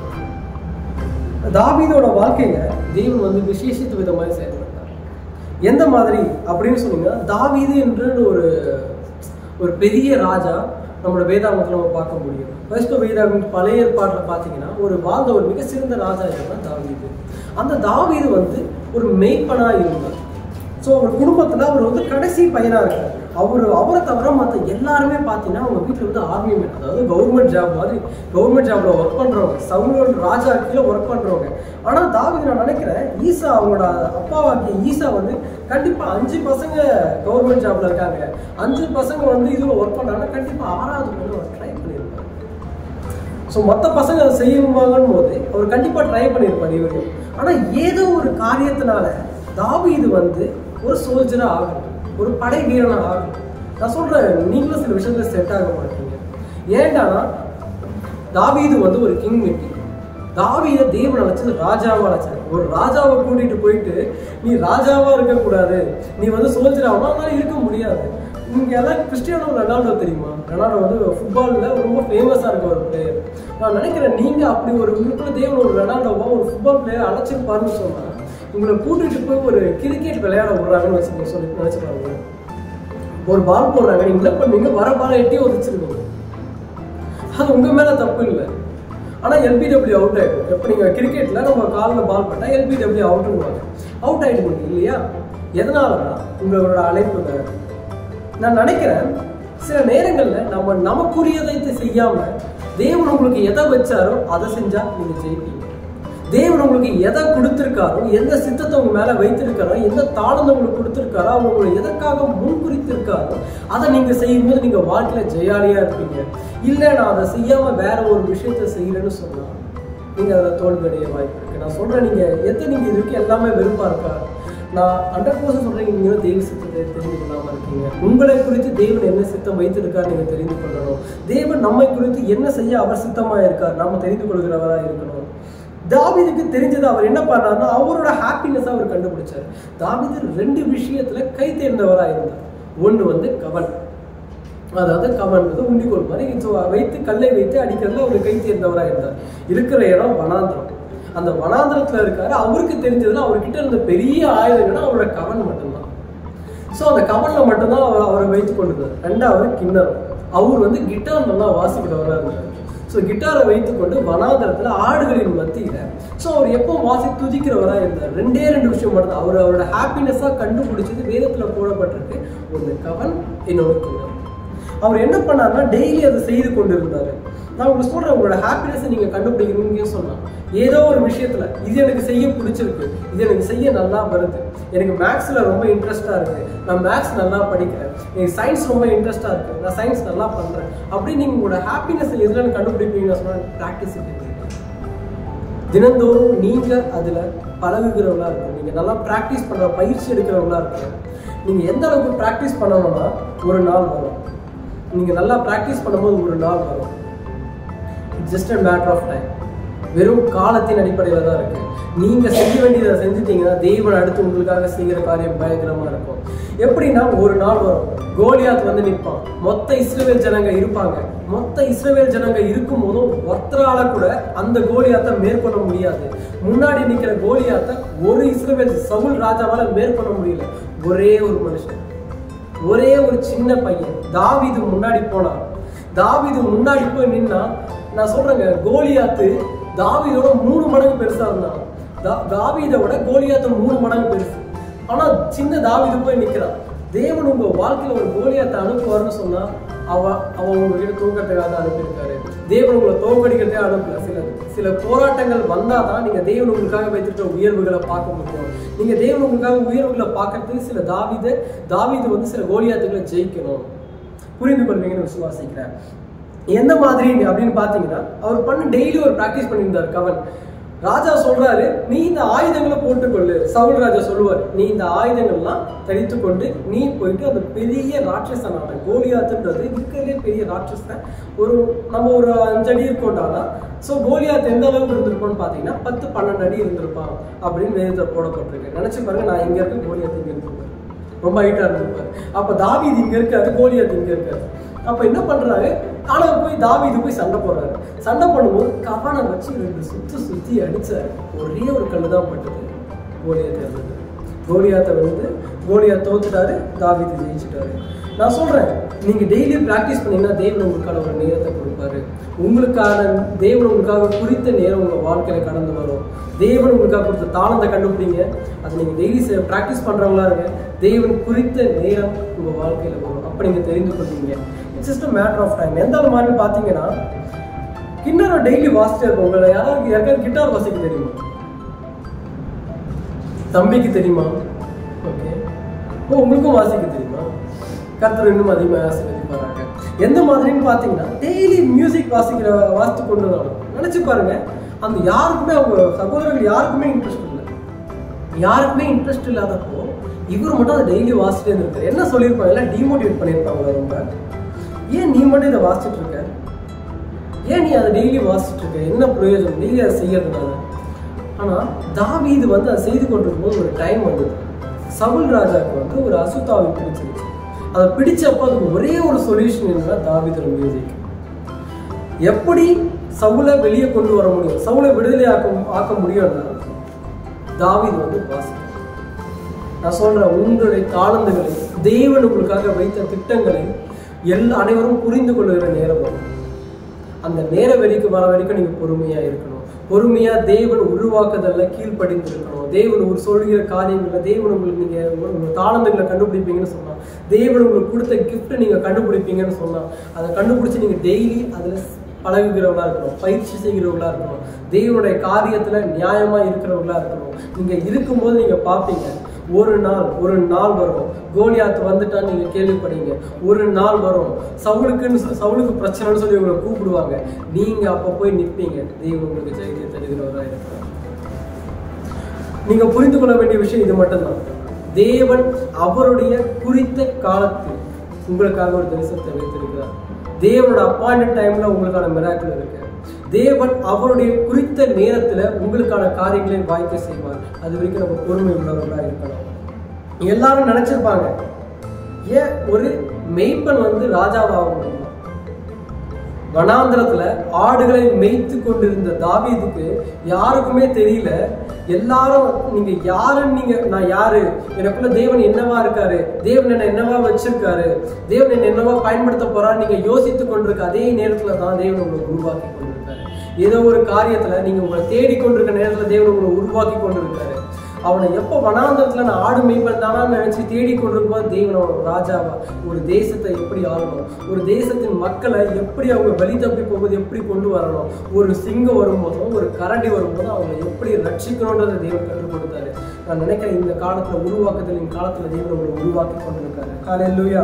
தாவீதோட வாழ்க்கையில தேவன் வந்து விசேஷித்த விதமாக செயல்பட்டார் எந்த மாதிரி அப்படின்னு சொன்னீங்கன்னா தாவீது என்று ஒரு ஒரு பெரிய ராஜா நம்மளோட வேதாகமத்தில் நம்ம பார்க்க முடியும் வைஷ்ணவ வேதாகம் பழைய ஏற்பாட்டில் பார்த்தீங்கன்னா ஒரு வாழ்ந்த ஒரு மிக சிறந்த ராஜா இருந்தார் தாவீது அந்த தாவீது வந்து ஒரு மெய்ப்பனா இருந்தார் ஸோ அவர் குடும்பத்தில் அவர் வந்து கடைசி பையனாக இருக்கார் அவர் அவரை தவிர மற்ற எல்லாருமே பார்த்தீங்கன்னா அவங்க வீட்டில் வந்து ஆர்மி மேன் அதாவது கவர்மெண்ட் ஜாப் மாதிரி கவர்மெண்ட் ஜாப்ல ஒர்க் பண்ணுறவங்க சவுலோட ராஜா கீழே ஒர்க் பண்ணுறவங்க ஆனால் தாவீது நான் நினைக்கிறேன் ஈசா அவங்களோட அப்பாவாக்கிய ஈசா வந்து கண்டிப்பாக அஞ்சு பசங்க கவர்மெண்ட் ஜாப்ல இருக்காங்க அஞ்சு பசங்க வந்து இதில் ஒர்க் பண்ணுறாங்கன்னா கண்டிப்பாக ஆறாவது பொண்ணு அவர் ட்ரை பண்ணியிருப்பார் ஸோ மற்ற பசங்க அதை செய்யுவாங்கன்னு போது அவர் கண்டிப்பாக ட்ரை பண்ணியிருப்பார் இவரையும் ஆனால் ஏதோ ஒரு காரியத்தினால தாவீது வந்து ஒரு சோல்ஜராக ஆகணும் ஒரு படை வீரனாக ஆகணும் நான் சொல்கிறேன் நீங்களும் சில விஷயத்துல செட் ஆக மாட்டீங்க ஏன்டா தாவீது வந்து ஒரு கிங் மெட்டி தாவீத தேவன் அழைச்சது ராஜாவா அழைச்சாரு ஒரு ராஜாவை கூட்டிட்டு போயிட்டு நீ ராஜாவா இருக்கக்கூடாது நீ வந்து சோல்ஜர் ஆகணும் அதனால இருக்க முடியாது நீங்க எல்லாம் கிறிஸ்டியானோ ரொனால்டோ தெரியுமா ரொனால்டோ வந்து ஃபுட்பால்ல ரொம்ப ஃபேமஸா இருக்க ஒரு பிளேயர் நான் நினைக்கிறேன் நீங்க அப்படி ஒரு உங்களுக்குள்ள தேவன் ஒரு ரொனால்டோவா ஒரு ஃபுட்பால் பிளேயர் அழைச்சிருப்பாருன்னு சொன்னா உங்களை கூட்டிட்டு போய் ஒரு கிரிக்கெட் விளையாட விடுறாங்கன்னு வச்சு சொல்லி நினைச்சு பாருங்க ஒரு பால் போடுறாங்க நீங்க என்ன பண்ணுவீங்க வர பாலை எட்டி ஒதிச்சிருவீங்க அது உங்க மேல தப்பு இல்லை ஆனா எல்பிடபிள்யூ அவுட் ஆயிடும் எப்ப நீங்க கிரிக்கெட்ல நம்ம காலில் பால் பட்டா எல்பிடபிள்யூ அவுட்னுவாங்க அவுட் ஆயிடுவீங்க இல்லையா எதனாலனா உங்களோட அழைப்பு வேற நான் நினைக்கிறேன் சில நேரங்கள்ல நம்ம நமக்குரியதை செய்யாம தேவன் உங்களுக்கு எதை வச்சாரோ அதை செஞ்சா நீங்க ஜெயிப்பீங்க தேவன் உங்களுக்கு எதை கொடுத்திருக்காரோ எந்த சித்தத்தை உங்க மேல வைத்திருக்காரோ எந்த தாளத்தை உங்களுக்கு கொடுத்திருக்காரோ அவங்க உங்களை எதற்காக முன்குறித்திருக்காரோ அதை நீங்க செய்யும்போது நீங்க வாழ்க்கையில ஜெயாலியா இருப்பீங்க இல்ல நான் அதை செய்யாம வேற ஒரு விஷயத்த செய்யறேன்னு சொன்னா நீங்க அதுல தோல்வி அடைய வாய்ப்பு இருக்கு நான் சொல்றேன் நீங்க எது நீங்க இதுக்கு எல்லாமே வெறுப்பா இருக்கா நான் ஹண்ட்ரட் பர்சன்ட் சொல்றேன் நீங்க தெய்வ சித்தத்தை தெரிந்து கொள்ளாம இருக்கீங்க உங்களை குறித்து தேவன் என்ன சித்தம் வைத்திருக்கார் நீங்க தெரிந்து கொள்ளணும் தேவன் நம்மை குறித்து என்ன செய்ய அவர் சித்தமா இருக்கார் நாம தெரிந்து கொள்கிறவரா இருக்கணும் தாவீதுக்கு தெரிஞ்சது அவர் என்ன பண்ணார்னா அவரோட ஹாப்பினஸ் அவர் கண்டுபிடிச்சார் தாவீது ரெண்டு விஷயத்துல கை தேர்ந்தவரா இருந்தார் ஒண்ணு வந்து கவன் அதாவது கவன் வந்து உண்டிகோல் மாதிரி so வைத்து கல்லை வைத்து அடிக்கிறதுல அவர் கை தேர்ந்தவரா இருந்தார் இருக்கிற இடம் வனாந்திரம் அந்த வனாந்திரத்துல இருக்காரு அவருக்கு தெரிஞ்சதுல அவர்கிட்ட இருந்த பெரிய ஆயுதங்கன்னா அவரோட கவன் மட்டும்தான் ஸோ அந்த கவன்ல மட்டும்தான் அவர் அவரை வைத்து கொண்டிருந்தார் ரெண்டாவது கிண்ணறம் அவர் வந்து கிட்டார் நல்லா வாசிக்கிறவரா இருந்தார் ஸோ கிட்டாரை வைத்துக்கொண்டு வனாந்தரத்துல ஆடுகளின் மத்தியில ஸோ அவர் எப்போ வாசி துதிக்கிறவரா இருந்தார் ரெண்டே ரெண்டு விஷயம் மட்டும் தான் அவர் அவரோட ஹாப்பினஸாக கண்டுபிடிச்சது வேதத்துல போடப்பட்டிருக்கு ஒன்று கவன் இன்னொரு கிண்ணம் அவர் என்ன பண்ணார்னா டெய்லி அதை செய்து கொண்டு இருந்தாரு நான் உங்களுக்கு சொல்றேன் உங்களோட ஹாப்பினஸ் நீங்க கண்டுபிடிக்கணும்னு சொன்னா ஏதோ ஒரு விஷயத்துல இது எனக்கு செய்ய பிடிச்சிருக்கு இது எனக்கு செய்ய நல்லா வருது எனக்கு மேக்ஸ்ல ரொம்ப இன்ட்ரெஸ்டா இருக்கு நான் மேக்ஸ் நல்லா படிக்கிறேன் எனக்கு சயின்ஸ் ரொம்ப இன்ட்ரெஸ்டா இருக்கு நான் சயின்ஸ் நல்லா பண்றேன் அப்படி நீங்க உங்களோட ஹாப்பினஸ் எதுல கண்டுபிடிப்பீங்கன்னு சொன்னா ப்ராக்டிஸ் தினந்தோறும் நீங்க அதுல பழகுகிறவங்களா இருக்கும் நீங்க நல்லா ப்ராக்டிஸ் பண்ற பயிற்சி எடுக்கிறவங்களா இருக்கும் நீங்க எந்த அளவுக்கு ப்ராக்டிஸ் பண்ணணும்னா ஒரு நாள் வரும் நீங்க நல்லா ப்ராக்டிஸ் பண்ணும்போது ஒரு நாள் வரும் it's just a matter of time வெறும் காலத்தின் அடிப்படையில் தான் இருக்கு நீங்க செய்ய வேண்டியதை செஞ்சுட்டீங்கன்னா தெய்வன் அடுத்து உங்களுக்காக செய்கிற காரியம் பயங்கரமா இருக்கும் எப்படின்னா ஒரு நாள் வரும் கோலியாத் வந்து நிற்பான் மொத்த இஸ்ரவேல் ஜனங்க இருப்பாங்க மொத்த இஸ்ரவேல் ஜனங்க இருக்கும் போதும் ஒருத்தரால கூட அந்த கோலியாத்தை மேற்கொள்ள முடியாது முன்னாடி நிக்கிற கோலியாத்தை ஒரு இஸ்ரவேல் சவுல் ராஜாவால மேற்கொள்ள முடியல ஒரே ஒரு மனுஷன் ஒரே ஒரு சின்ன பையன் தாவீது முன்னாடி போனான் தாவீது முன்னாடி போய் நின்னா நான் சொல்றேங்க கோலியாத்து தாவீதோட மூணு மடங்கு பெருசா இருந்தான் தா- தாவீதை விட கோலியாத்து மூணு மடங்கு பெருசு ஆனா சின்ன தாவீது போய் நிக்கிறான் தேவன் உங்க வாழ்க்கையில ஒரு கோலியாத்தை அனுப்புவார்னு சொன்னா அவ அவ உங்ககிட்ட தூக்கத்துக்காக தான் அனுப்பியிருக்காரு தேவன் உங்களை தோக்கடிக்கிறதே அனுப்பல சில சில போராட்டங்கள் வந்தாதான் நீங்க தேவன் உங்களுக்காக வைத்திருக்க உயர்வுகளை பார்க்க முடியும் நீங்க தேவன் உங்களுக்காக உயர்வுகளை பார்க்கறதுக்கு சில தாவீத தாவீது வந்து சில கோலியாத்துகளை ஜெயிக்கணும் புரிந்து கொள்வீங்கன்னு விசுவாசிக்கிறேன் எந்த மாதிரி அப்படின்னு பார்த்தீங்கன்னா அவர் பண்ண டெய்லி ஒரு ப்ராக்டிஸ் பண்ணியிருந்தார் கவன் ராஜா சொல்றாரு நீ இந்த ஆயுதங்களை போட்டுக்கொள்ளு சவுல் ராஜா சொல்லுவார் நீ இந்த ஆயுதங்கள்லாம் தரித்து கொண்டு நீ போயிட்டு அந்த பெரிய ராட்சசனான கோலியாத்துன்றது இருக்கிறதுலே பெரிய ராட்சசன் ஒரு நம்ம ஒரு அஞ்சு அடி இருக்கோண்டானா ஸோ கோலியாத் எந்த அளவுக்கு இருந்திருப்போம்னு பார்த்தீங்கன்னா பத்து பன்னெண்டு அடி இருந்திருப்பான் அப்படின்னு வேதத்தில் போடப்பட்டிருக்கு நினைச்சு பாருங்க நான் இங்க இருக்கு கோலியாத் இங்க இருக்கு ரொம்ப ஹைட்டா இருந்திருப்பாரு அப்ப தாவீது இங்க இருக்காரு கோலியாத் இங்க இருக்காரு அப்ப என்ன பண்றாரு ஆனா போய் தாவீது போய் சண்டை போடுறாரு சண்டை பண்ணும்போது கவனை வச்சு ரெண்டு சுத்து சுத்தி அடிச்சாரு ஒரே ஒரு கல்லு தான் பட்டது கோலியாத் இருந்தது கோலியாத்தை வந்து கோலியாத் தோத்துட்டாரு தாவீது ஜெயிச்சிட்டாரு நான் சொல்றேன் நீங்க டெய்லி பிராக்டிஸ் பண்ணீங்கன்னா தேவன் உங்களுக்கான ஒரு நேரத்தை கொடுப்பாரு உங்களுக்கான தேவன் உங்களுக்காக குறித்த நேரம் உங்க வாழ்க்கையில கடந்து வரும் தேவன் உங்களுக்காக கொடுத்த தாளத்தை கண்டுபிடிங்க அது நீங்க டெய்லி ப்ராக்டிஸ் பண்றவங்களா இருங்க தேவன் குறித்த நேரம் உங்க வாழ்க்கையில வரும் அப்ப நீங்க தெரிந்து கொள்வீங்க it's just matter of time எந்த மாதிரி பாத்தீங்கன்னா கிண்ணறம் டெய்லி வாசிச்சே இருக்கும் உங்களை யாராவது யாருக்காவது கிட்டார் வாசிக்க தெரியுமா தம்பிக்கு தெரியுமா ஓகே ஓ உங்களுக்கும் வாசிக்க தெரியுமா கர்த்தர் இன்னும் அதிகமாக ஆசீர்வதிப்பாராங்க எந்த மாதிரின்னு பார்த்தீங்கன்னா டெய்லி மியூசிக் வாசிக்கிற வாசித்து கொண்டு வரணும் நினச்சி பாருங்க அந்த யாருக்குமே அவங்க சகோதரர்கள் யாருக்குமே இன்ட்ரெஸ்ட் இல்லை யாருக்குமே இன்ட்ரெஸ்ட் இல்லாதப்போ இவர் மட்டும் அதை டெய்லி வாசிட்டே இருந்திருக்காரு என்ன சொல்லியிருப்பாங்க எல்லாம் டிமோட்டிவேட் பண்ணியிருப்பாங்களா ரொம்ப ஏன் நீ மட்டும் இதை வாசிச்சுட்டு இருக்க ஏன் நீ அதை டெய்லி வாசிச்சுட்டு இருக்க என்ன பிரயோஜனம் டெய்லி அதை செய்யறதுனால ஆனா தாவீது வந்து அதை செய்து கொண்டிருக்கும் போது ஒரு டைம் வந்தது சவுல் ராஜாவுக்கு வந்து ஒரு அசுத்தாவை பிடிச்சிருச்சு அதை பிடிச்சப்போ அதுக்கு ஒரே ஒரு சொல்யூஷன் என்னன்னா தாவீதோட மியூசிக் எப்படி சவுலை வெளியே கொண்டு வர முடியும் சவுலை விடுதலை ஆக்க ஆக்க முடியும்னா தாவீது வந்து வாசிக்கும் நான் சொல்றேன் உங்களுடைய தாளந்துகளை தேவன் உங்களுக்காக வைத்த திட்டங்களை எல்லா அனைவரும் புரிந்து கொள்ளுகிற நேரம் வரும் அந்த நேர வரைக்கும் வர வரைக்கும் நீங்க பொறுமையா இருக்கணும் பொறுமையா தேவன் உருவாக்குதல்ல கீழ்ப்படிந்து இருக்கணும் தேவன் ஒரு சொல்கிற காரியங்கள்ல தேவன் உங்களுக்கு நீங்க உங்க தாளந்துகளை கண்டுபிடிப்பீங்கன்னு சொன்னா தேவன் உங்களுக்கு கொடுத்த gift நீங்க கண்டுபிடிப்பீங்கன்னு சொன்னா அதை கண்டுபிடிச்சு நீங்க டெய்லி அதுல பழகுகிறவங்களா இருக்கணும் பயிற்சி செய்கிறவங்களா இருக்கணும் தேவனுடைய காரியத்துல நியாயமா இருக்கிறவங்களா இருக்கணும் நீங்க இருக்கும்போது நீங்க பார்ப்பீங்க ஒரு நாள் ஒரு நாள் வரும் கோலியாத் வந்துட்டா நீங்க கேள்விப்படுவீங்க ஒரு நாள் வரும் சவுலுக்குன்னு சொ- சவுலுக்கு பிரச்சனைன்னு சொல்லி உங்களை கூப்பிடுவாங்க நீங்க அப்ப போய் நிற்பீங்க தெய்வம் உங்களுக்கு ஜெயத்தை தருகிறவரா இருக்கிறார் நீங்க புரிந்து கொள்ள வேண்டிய விஷயம் இது மட்டும்தான் தேவன் அவருடைய குறித்த காலத்தில் உங்களுக்காக ஒரு தரிசனத்தை வைத்திருக்கிறார் தேவனோட அப்பாயிண்ட் டைம்ல உங்களுக்கான மிராக்கள் இருக்கு தேவன் அவருடைய குறித்த நேரத்துல உங்களுக்கான காரியங்களை வாய்க்க செய்வார் அது வரைக்கும் நம்ம பொறுமை உள்ளவர்களா இருக்கணும் எல்லாரும் நினைச்சிருப்பாங்க ஏன் ஒரு மெய்ப்பன் வந்து ராஜாவாக முடியுமா வனாந்திரத்துல ஆடுகளை மேய்த்து கொண்டிருந்த தாவீதுக்கு யாருக்குமே தெரியல எல்லாரும் நீங்க யாருன்னு நீங்க நான் யாரு எனக்குள்ள தேவன் என்னவா இருக்காரு தேவன் என்ன என்னவா வச்சிருக்காரு தேவன் என்ன என்னவா பயன்படுத்த போறாரு நீங்க யோசித்து கொண்டிருக்க அதே நேரத்துல தான் தேவன் உங்களை உருவாக்கி கொண்டிருக்காரு ஏதோ ஒரு காரியத்துல நீங்க உங்களை தேடிக்கொண்டிருக்க நேரத்துல தேவன் உங்களை உருவாக்கி கொண்டிருக்காரு அவனை எப்போ வனாந்தரத்துல நான் ஆடு மேய்ப்பன் தானா நினைச்சு தேடிக்கொண்டிருக்கும் போது தேவன் அவன் ஒரு ராஜாவா ஒரு தேசத்தை எப்படி ஆளணும் ஒரு தேசத்தின் மக்களை எப்படி அவங்க வழி தப்பி போகும்போது எப்படி கொண்டு வரணும் ஒரு சிங்கம் வரும்போதும் ஒரு கரடி வரும்போதும் அவங்களை எப்படி ரட்சிக்கணுன்றதை தேவன் கற்றுக் கொடுத்தாரு நான் நினைக்கிறேன் இந்த காலத்துல உருவாக்குதல் இந்த காலத்துல தேவன் உங்களை உருவாக்கி கொண்டிருக்காரு காலையிலுயா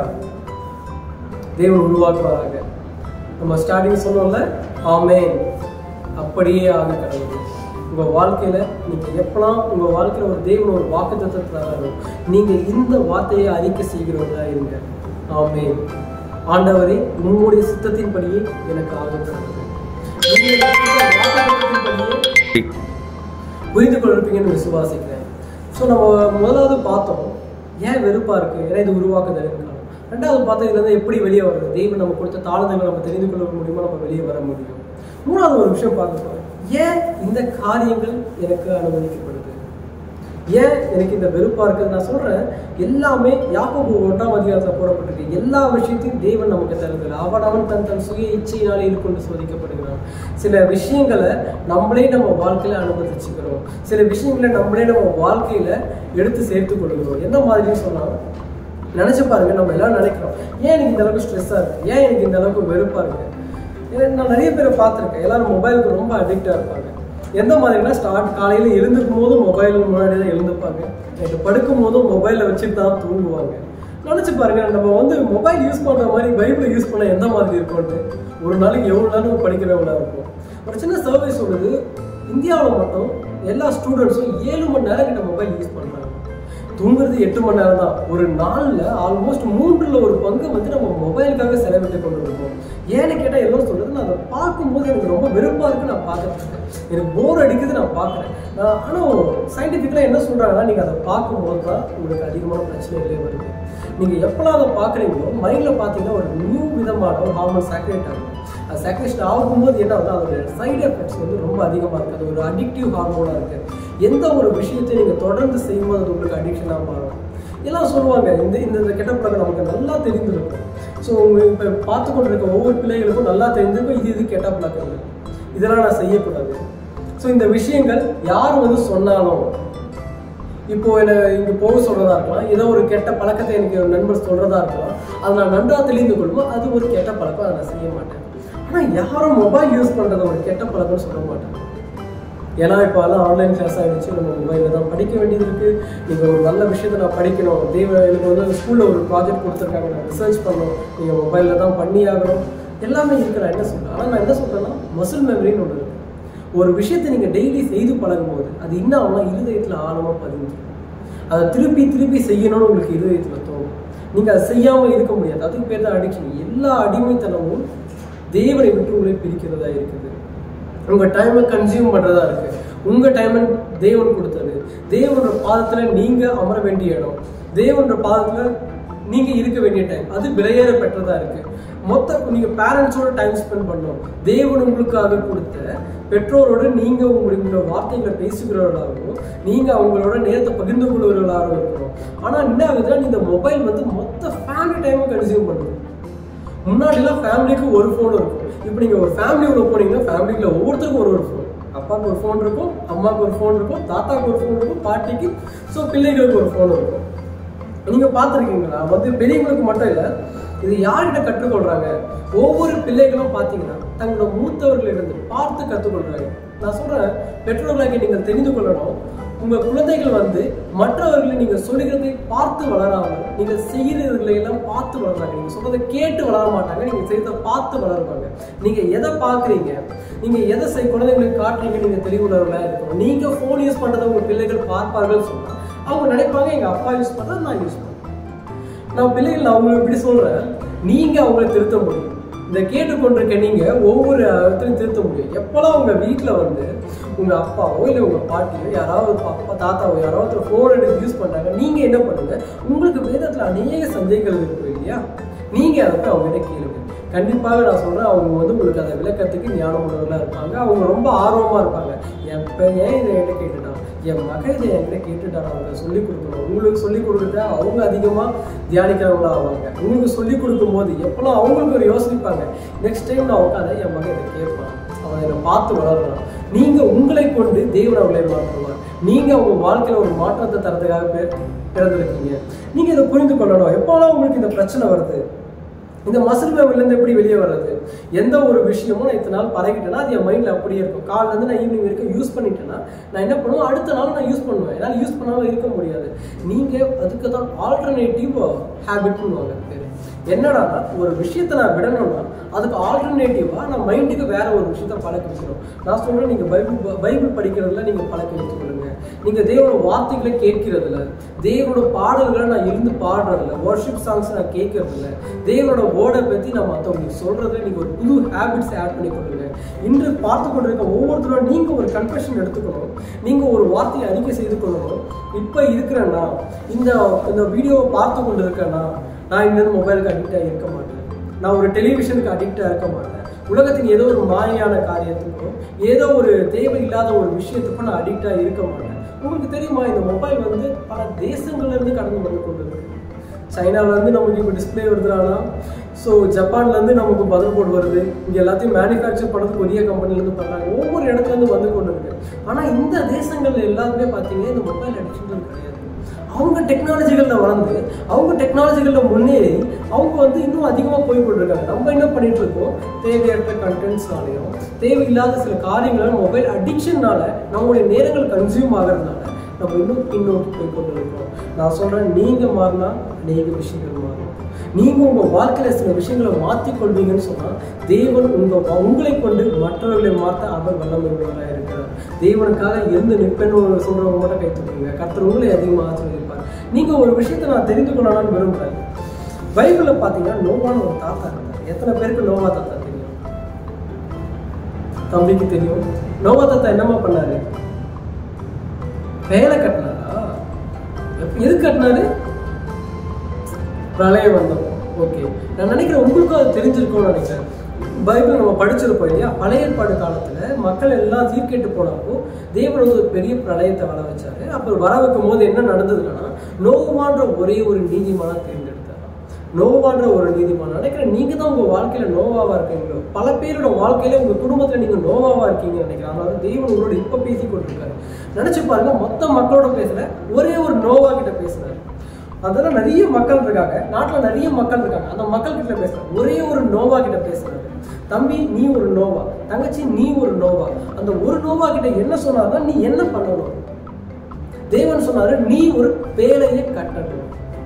தேவன் உருவாக்குவாராங்க நம்ம ஸ்டார்டிங் சொன்னோம்ல ஆமென் அப்படியே ஆக கடவுள் உங்கள் வாழ்க்கையில் நீங்கள் எப்பலாம் உங்கள் வாழ்க்கையில் ஒரு தேவன் ஒரு வாக்குத்தத்தை தராரோ நீங்கள் இந்த வார்த்தையை அறிக்கை செய்கிறவங்களா இருங்க ஆமே ஆண்டவரே உங்களுடைய சித்தத்தின்படியே எனக்கு ஆகும் புரிந்து கொண்டிருப்பீங்கன்னு விசுவாசிக்கிறேன் ஸோ நம்ம முதலாவது பார்த்தோம் ஏன் வெறுப்பாக இருக்குது ஏன்னா இது உருவாக்குதல் காலம் ரெண்டாவது பார்த்தா இதுலேருந்து எப்படி வெளியே வருது தெய்வம் நம்ம கொடுத்த தாழ்ந்துகளை நம்ம தெரிந்து கொள்ள முடியுமா நம்ம வெளியே வர முடியும் மூணாவது ஒரு விஷயம் பார்க்க போகிறோம் ஏன் இந்த காரியங்கள் எனக்கு அனுமதிக்கப்படுது ஏன் எனக்கு இந்த வெறுப்பாக இருக்குது நான் சொல்கிறேன் எல்லாமே யாக்கோபு ஒன்றாம் அதிகாரத்தில் போடப்பட்டிருக்கு எல்லா விஷயத்தையும் தேவன் நமக்கு தருதில்லை அவன் அவன் தன் தன் சுய இச்சையினாலே கொண்டு சோதிக்கப்படுகிறான் சில விஷயங்களை நம்மளே நம்ம வாழ்க்கையில் அனுமதிச்சுக்கிறோம் சில விஷயங்களை நம்மளே நம்ம வாழ்க்கையில் எடுத்து சேர்த்து கொள்கிறோம் என்ன மாதிரியும் சொன்னால் நினச்சி பாருங்க நம்ம எல்லாம் நினைக்கிறோம் ஏன் எனக்கு இந்த அளவுக்கு ஸ்ட்ரெஸ்ஸாக இருக்குது ஏன் எனக்கு இந்த அளவுக்கு வெறுப்பாக இருக்குது ஏன்னா நான் நிறைய பேரை பார்த்துருக்கேன் எல்லாரும் மொபைலுக்கு ரொம்ப அடிக்டாக இருப்பாங்க எந்த மாதிரினா ஸ்டார்ட் காலையில் எழுந்துக்கும் போதும் மொபைல் முன்னாடி தான் எழுந்துப்பாங்க நைட்டு படுக்கும் போதும் மொபைலில் வச்சுட்டு தான் தூங்குவாங்க நினச்சி பாருங்க நம்ம வந்து மொபைல் யூஸ் பண்ணுற மாதிரி பைபிள் யூஸ் பண்ண எந்த மாதிரி இருக்கும்னு ஒரு நாளைக்கு எவ்வளோ நேரம் படிக்கிறவங்களா இருக்கும் ஒரு சின்ன சர்வே சொல்லுது இந்தியாவில் மட்டும் எல்லா ஸ்டூடெண்ட்ஸும் ஏழு மணி நேரம் கிட்ட மொபைல் யூஸ் பண்ணுறாங்க தூங்குறது எட்டு மணி நேரம் தான் ஒரு நாளில் ஆல்மோஸ்ட் மூன்றில் ஒரு பங்கு வந்து நம்ம மொபைலுக்காக செலவிட்டு கொண்டு இருக்கோம் ஏன்னு கேட்டால் எல்லாம் சொல்றது நான் அதை பார்க்கும்போது எனக்கு ரொம்ப வெறுப்பாக இருக்கு நான் பார்த்துட்டு இருக்கேன் எனக்கு போர் அடிக்குது நான் பார்க்குறேன் ஆனால் சயின்டிஃபிக்கலாக என்ன சொல்கிறாங்கன்னா நீங்கள் அதை பார்க்கும்போது தான் உங்களுக்கு அதிகமான பிரச்சனைகளே வருது நீங்கள் எப்போல்லாம் அதை பார்க்குறீங்களோ மைண்டில் பார்த்தீங்கன்னா ஒரு நியூ விதமான ஒரு ஹார்மோன் சாக்ரேட் ஆகும் அது சாக்ரேஷன் ஆகும்போது என்ன ஆகுது அதோட சைடு எஃபெக்ட்ஸ் வந்து ரொம்ப அதிகமாக இருக்குது அது ஒரு அடிக்டிவ் ஹார்மோனாக இருக்குது எந்த ஒரு விஷயத்தை நீங்கள் தொடர்ந்து செய்யும்போது அது உங்களுக்கு அடிக்ஷனாக மாறும் எல்லாம் சொல்லுவாங்க இந்த இந்த இந்த கெட்ட பழக்கம் நமக்கு நல்லா தெரிஞ்சிருக்கும் ஸோ உங்கள் இப்போ பார்த்து கொண்டு இருக்க ஒவ்வொரு பிள்ளைகளுக்கும் நல்லா தெரிஞ்சிருக்கும் இது இது கெட்ட பழக்கங்கள் இதெல்லாம் நான் செய்யக்கூடாது ஸோ இந்த விஷயங்கள் யார் வந்து சொன்னாலும் இப்போ என்ன இங்கே போக சொல்றதா இருக்கலாம் ஏதோ ஒரு கெட்ட பழக்கத்தை எனக்கு ஒரு நண்பர் சொல்றதா இருக்கலாம் அதை நான் நன்றா தெளிந்து கொள்வோம் அது ஒரு கெட்ட பழக்கம் அதை நான் செய்ய மாட்டேன் ஆனால் யாரும் மொபைல் யூஸ் பண்ணுறது ஒரு கெட்ட பழக்கம்னு சொல்ல மாட்டேன் ஏன்னா இப்போ எல்லாம் ஆன்லைன் கிளாஸ் ஆகிடுச்சு நம்ம மொபைலில் தான் படிக்க வேண்டியது இருக்குது நீங்கள் ஒரு நல்ல விஷயத்தை நான் படிக்கணும் தெய்வ எனக்கு வந்து ஸ்கூலில் ஒரு ப்ராஜெக்ட் கொடுத்துருக்காங்க நான் ரிசர்ச் பண்ணணும் நீங்கள் மொபைலில் தான் பண்ணி ஆகணும் எல்லாமே இருக்கு நான் என்ன சொல்கிறேன் ஆனால் நான் என்ன சொல்கிறேன்னா மசில் மெமரின்னு ஒன்று இருக்குது ஒரு விஷயத்தை நீங்கள் டெய்லி செய்து பழகும் போது அது இன்னும் ஆகலாம் இருதயத்தில் ஆழமாக பதிஞ்சு அதை திருப்பி திருப்பி செய்யணும்னு உங்களுக்கு இருதயத்தில் தோணும் நீங்கள் அதை செய்யாமல் இருக்க முடியாது அதுக்கு பேர் தான் அடிக்ஷன் எல்லா அடிமைத்தனமும் தேவனை விட்டு உங்களை பிரிக்கிறதா இருக்குது உங்கள் டைமை கன்சியூம் பண்ணுறதா இருக்கு உங்கள் டைமை தேவன் கொடுத்தது தேவனோட பாதத்தில் நீங்கள் அமர வேண்டிய இடம் தேவனோட பாதத்தில் நீங்கள் இருக்க வேண்டிய டைம் அது விலையேற பெற்றதா இருக்கு மொத்த நீங்கள் பேரண்ட்ஸோட டைம் ஸ்பெண்ட் பண்ணணும் தேவன் உங்களுக்காக கொடுத்த பெற்றோரோடு நீங்கள் உங்களுடைய வார்த்தைகளை பேசுகிறவர்களாகவும் நீங்கள் அவங்களோட நேரத்தை பகிர்ந்து கொள்வர்களாகவும் இருக்கணும் ஆனால் என்ன ஆகுதுன்னா இந்த மொபைல் வந்து மொத்த ஃபேமிலி டைமை கன்சியூம் பண்ணுது முன்னாடிலாம் ஃபேமிலிக்கு ஒரு ஃபோன் இருக்கும் இப்போ நீங்கள் ஒரு ஃபேமிலி உள்ள போனீங்கன்னா ஃபேமிலிக்குள்ள ஒவ்வொருத்தருக்கும் ஒரு ஒரு ஃபோன் அப்பாவுக்கு ஒரு ஃபோன் இருக்கும் அம்மாவுக்கு ஒரு ஃபோன் இருக்கும் தாத்தாவுக்கு ஒரு ஃபோன் இருக்கும் பாட்டிக்கு ஸோ பிள்ளைகளுக்கு ஒரு ஃபோன் இருக்கும் நீங்கள் பார்த்துருக்கீங்களா வந்து பெரியவங்களுக்கு மட்டும் இல்லை இது யார்கிட்ட கற்றுக்கொள்றாங்க ஒவ்வொரு பிள்ளைகளும் பார்த்தீங்கன்னா தங்களோட மூத்தவர்களிடம் பார்த்து கற்றுக்கொள்றாங்க நான் சொல்கிறேன் பெற்றோர்களாக நீங்கள் தெரிந்து கொள்ளணும் உங்கள் குழந்தைகள் வந்து மற்றவர்களை நீங்கள் சொல்லுகிறதை பார்த்து வளராமல் நீங்கள் செய்கிறவர்களை எல்லாம் பார்த்து வளர்றாங்க நீங்கள் சொல்றதை கேட்டு வளர மாட்டாங்க நீங்கள் செய்கிறத பார்த்து வளருவாங்க நீங்கள் எதை பார்க்குறீங்க நீங்கள் எதை செய் குழந்தைங்களுக்கு காட்டுறீங்க நீங்கள் தெளிவுள்ளவர்களாக இருக்கணும் நீங்கள் ஃபோன் யூஸ் பண்ணுறதை உங்கள் பிள்ளைகள் பார்ப்பார்கள் சொன்னால் அவங்க நினைப்பாங்க எங்கள் அப்பா யூஸ் பண்ணுறது நான் யூஸ் பண்ணுறேன் நான் பிள்ளைகள் நான் உங்களுக்கு இப்படி சொல்கிறேன் நீங்கள் அவங்களை திருத்த முடியும் இந்த கேட்டுக்கொண்டிருக்க நீங்கள் ஒவ்வொரு இடத்துலையும் திருத்த முடியும் எப்போல்லாம் உங்கள் வீட்டில் வந்து உங்கள் அப்பாவோ இல்லை உங்கள் பாட்டியோ யாராவது அப்பா தாத்தாவோ யாராவது ஃபோன் எடுத்து யூஸ் பண்ணுறாங்க நீங்கள் என்ன பண்ணுங்க உங்களுக்கு வேதத்தில் அநேக சந்தேகங்கள் இருக்கும் இல்லையா நீங்கள் அதை போய் அவங்ககிட்ட கேளுங்க கண்டிப்பாக நான் சொல்கிறேன் அவங்க வந்து உங்களுக்கு அதை விளக்கத்துக்கு ஞானம் உள்ளவர்களாக இருப்பாங்க அவங்க ரொம்ப ஆர்வமாக இருப்பாங்க என் ஏன் இதை என்கிட்ட கேட்டுட்டான் என் மகன் இதை என்கிட்ட கேட்டுட்டான் அவங்க சொல்லிக் கொடுக்கணும் உங்களுக்கு சொல்லிக் கொடுக்குறத அவங்க அதிகமாக தியானிக்கிறவங்களா ஆவாங்க உங்களுக்கு சொல்லிக் கொடுக்கும்போது எப்போல்லாம் அவங்களுக்கு ஒரு யோசிப்பாங்க நெக்ஸ்ட் டைம் நான் உட்காந்து என் மகன் இதை கேட்பான் அவன் என்னை பார்த்து வளர்றான் நீங்கள் உங்களை கொண்டு தேவன் அவங்களை மாற்றுவார் நீங்கள் உங்கள் வாழ்க்கையில் ஒரு மாற்றத்தை தரதுக்காக பேர் பிறந்திருக்கீங்க நீங்கள் இதை புரிந்து கொள்ளணும் எப்போல்லாம் உங்களுக்கு இந்த பிரச்சனை வருது இந்த மசில் மெமரிலேருந்து எப்படி வெளியே வர்றது எந்த ஒரு விஷயமும் நான் இத்தனை நாள் பழகிட்டேன்னா அது என் மைண்டில் அப்படியே இருக்கும் காலிலேருந்து நான் ஈவினிங் வரைக்கும் யூஸ் பண்ணிட்டேன்னா நான் என்ன பண்ணுவேன் அடுத்த நாள் நான் யூஸ் பண்ணுவேன் என்னால் யூஸ் பண்ணாமல் இருக்க முடியாது நீங்கள் அதுக்கு தான் ஆல்டர்னேட்டிவ் ஹேபிட்னு வாங்க பேர் என்னடா ஒரு விஷயத்தை நான் விடணும்னா அதுக்கு ஆல்டர்னேட்டிவா நான் மைண்டுக்கு வேற ஒரு விஷயத்த பழக்க வைக்கணும் நான் சொல்றேன் நீங்க பைபிள் பைபிள் படிக்கிறதுல நீங்க பழக்க வச்சுக்கொள்ளுங்க நீங்க தேவனோட வார்த்தைகளை கேட்கிறதுல தேவனோட பாடல்களை நான் இருந்து பாடுறதில்ல வர்ஷிப் சாங்ஸ் நான் கேட்கறதில்ல தேவனோட வேர்டை பத்தி நான் மற்றவங்களுக்கு சொல்றதுல நீங்க ஒரு புது ஹேபிட்ஸ் ஆட் பண்ணி கொள்ளுங்க இன்று பார்த்து கொண்டிருக்க ஒவ்வொருத்தரும் நீங்க ஒரு கன்ஃபெஷன் எடுத்துக்கணும் நீங்க ஒரு வார்த்தையை அறிக்கை செய்து கொள்ளணும் இப்போ இருக்கிறேன்னா இந்த இந்த வீடியோவை பார்த்து கொண்டு இருக்கேன்னா நான் இந்த மொபைலுக்கு அடிக்ட் ஆகி இருக்க மாட்டேன் நான் ஒரு டெலிவிஷனுக்கு அடிக்டாக இருக்க மாட்டேன் உலகத்தின் ஏதோ ஒரு மாயான காரியத்துக்கும் ஏதோ ஒரு தேவையில்லாத ஒரு விஷயத்துக்கும் நான் அடிக்டாக இருக்க மாட்டேன் உங்களுக்கு தெரியுமா இந்த மொபைல் வந்து பல தேசங்கள்ல இருந்து கடந்து வந்து கொண்டு இருக்கு சைனால இருந்து நமக்கு இப்போ டிஸ்பிளே வருதுனா ஸோ ஜப்பான்லேருந்து நமக்கு மதர் போர்டு வருது இங்கே எல்லாத்தையும் மேனுஃபேக்சர் பண்ணுறது கொரிய கம்பெனிலேருந்து பண்ணுறாங்க ஒவ்வொரு இடத்துலேருந்து வந்து கொண்டு இருக்கு ஆனால் இந்த தேசங்கள்ல எல்லாருமே பார்த்தீங்கன்னா இந்த மொபைல் அடிக்ஷன் கிடையாது அவங்க டெக்னாலஜிகளில் வளர்ந்து அவங்க டெக்னாலஜிகளில் முன்னேறி அவங்க வந்து இன்னும் அதிகமாக போய் கொண்டிருக்காங்க நம்ம என்ன பண்ணிட்டு இருக்கோம் தேவையற்ற கண்டென்ட்ஸ்னாலையும் தேவையில்லாத சில காரியங்களால மொபைல் அடிக்ஷன்னால நம்மளுடைய நேரங்கள் கன்சியூம் ஆகிறதுனால நம்ம இன்னும் பின்னோக்கி போய் கொண்டு இருக்கோம் நான் சொல்றேன் நீங்க மாறினா அநேக விஷயங்கள் மாறும் நீங்க உங்க வாழ்க்கையில சில விஷயங்களை மாற்றிக் கொள்வீங்கன்னு சொன்னா தேவன் உங்க உங்களை கொண்டு மற்றவர்களை மாற்ற அவர் வல்லமையுள்ளவராக இருக்கிறார் தேவனுக்காக இருந்து நிற்பேன்னு சொல்றவங்க மட்டும் கை தூக்குங்க கர்த்தர் உங்களை அதிகமாக ஆசிரியப்பார் நீங்க ஒரு விஷயத்தை நான் தெரிந்து கொள்ளலாம்னு விரும்புறேன் பைபிள்ல பாத்தீங்கன்னா நோவான்னு ஒரு தாத்தா இருந்தார் எத்தனை பேருக்கு நோவா தாத்தா தெரியும் தம்பிக்கு தெரியும் நோவா தாத்தா என்னமா பண்ணாரு வேலை கட்டினாரா எப்ப- எதுக்கு கட்டினாரு பிரளயம் வந்தோம் ஓகே நான் நினைக்கிறேன் உங்களுக்கும் அது தெரிஞ்சிருக்கும்னு நினைக்கிறேன் பைபிள் நம்ம படிச்சிருப்போம் இல்லையா பழைய ஏற்பாடு காலத்துல மக்கள் எல்லாம் சீர்கேட்டு போனப்போ தேவன் வந்து ஒரு பெரிய பிரளயத்தை வர வச்சாரு அப்புறம் வர வைக்கும் போது என்ன நடந்ததுன்னா நோவான்ற ஒரே ஒரு நீதிமானை தேர்ந்தெடுத்தார் நோவான்ற ஒரு நீதிமான் நினைக்கிறேன் நீங்க தான் உங்க வாழ்க்கையில நோவாவா இருக்கீங்களோ பல பேரோட வாழ்க்கையில உங்க குடும்பத்துல நீங்க நோவாவா இருக்கீங்கன்னு நினைக்கிறேன் அதனால தேவன் உங்களோட இப்ப பேசி கொண்டிருக்காரு நினைச்சு பாருங்க மொத்த மக்களோட பேசல ஒரே ஒரு நோவா கிட்ட பேசுறாரு அதெல்லாம் நிறைய மக்கள் இருக்காங்க நாட்டுல நிறைய மக்கள் இருக்காங்க அந்த மக்கள் கிட்ட பேசுறாங்க ஒரே ஒரு நோவா கிட்ட பேசுறாரு தம்பி நீ ஒரு நோவா தங்கச்சி நீ ஒரு நோவா அந்த ஒரு நோவா கிட்ட என்ன சொன்னார்னா நீ என்ன பண்ணணும் தேவன் சொன்னாரு நீ ஒரு பேழையை கட்டணும்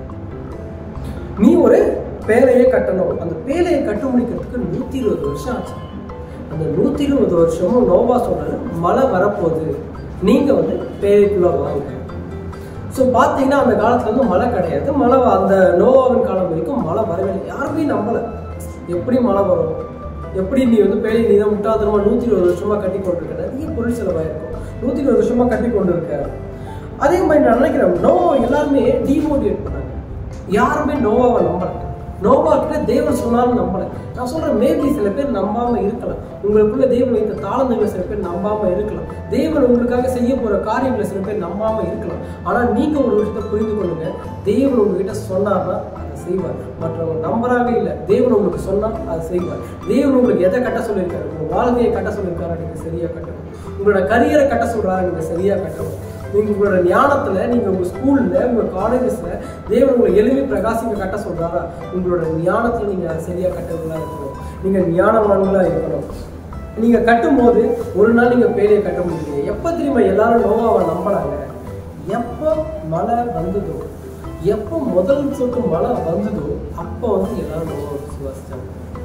நீ ஒரு பேழையை கட்டணும் அந்த பேழையை கட்ட முடிக்கிறதுக்கு நூத்தி இருபது வருஷம் ஆச்சு அந்த நூத்தி இருபது வருஷமும் நோவா சொன்னாரு மழை வரப்போகுது நீங்க வந்து பேழைக்குள்ள வாங்க ஸோ பார்த்தீங்கன்னா அந்த காலத்துல வந்து மழை கிடையாது மழை வ- அந்த நோவாவின் காலம் வரைக்கும் மழை வரவே இல்லை யாருமே நம்பல எப்படி மழை வரும் எப்படி நீ வந்து பேழை நீ தான் முட்டாதனமா நூற்றி இருபது வருஷமா கட்டி கொண்டிருக்க நிறைய பொருள் செலவாயிருக்கும் நூற்றி இருபது வருஷமா கட்டி கொண்டு இருக்க அதே மாதிரி நான் நினைக்கிறேன் நோவா எல்லாருமே டிமோட்டிவேட் பண்ணாங்க யாருமே நோவாவை நம்பல நோவா கிட்ட தேவன் சொன்னாலும் நம்பல நான் சொல்றேன் மேபி சில பேர் நம்பாம இருக்கலாம் உங்களுக்குள்ள தேவன் வைத்த தாளந்துகளை சில பேர் நம்பாம இருக்கலாம் தேவன் உங்களுக்காக செய்ய போற காரியங்களை சில பேர் நம்பாம இருக்கலாம் ஆனா நீங்க ஒரு விஷயத்தை புரிந்து கொள்ளுங்க தேவன் உங்ககிட்ட சொன்னார்னா அதை செய்வார் மற்றவங்க நம்பராக இல்லை தேவன் உங்களுக்கு சொன்னா அதை செய்வார் தேவன் உங்களுக்கு எதை கட்ட சொல்லியிருக்காரு உங்க வாழ்க்கையை கட்ட சொல்லியிருக்காரா நீங்க சரியா கட்டணும் உங்களோட கரியரை கட்ட சொல்றாரு நீங்க சரியா கட்டணும் நீங்க உங்களோட ஞானத்துல நீங்க உங்க ஸ்கூல்ல உங்க காலேஜஸ்ல தேவன் உங்களை எளிமை பிரகாசிக்க கட்ட சொல்றாரா உங்களோட ஞானத்துல நீங்க அதை சரியா கட்டுறதா இருக்கணும் நீங்க ஞானவான்களா இருக்கணும் நீங்க கட்டும்போது ஒரு நாள் நீங்க பேரையை கட்ட முடியல எப்ப தெரியுமா எல்லாரும் நோவாவை நம்பினாங்க எப்போ மழை வந்ததோ எப்போ முதல் சொட்டு மழை வந்ததோ அப்போ வந்து எல்லாரும் நோவாவை விசுவாசிச்சாங்க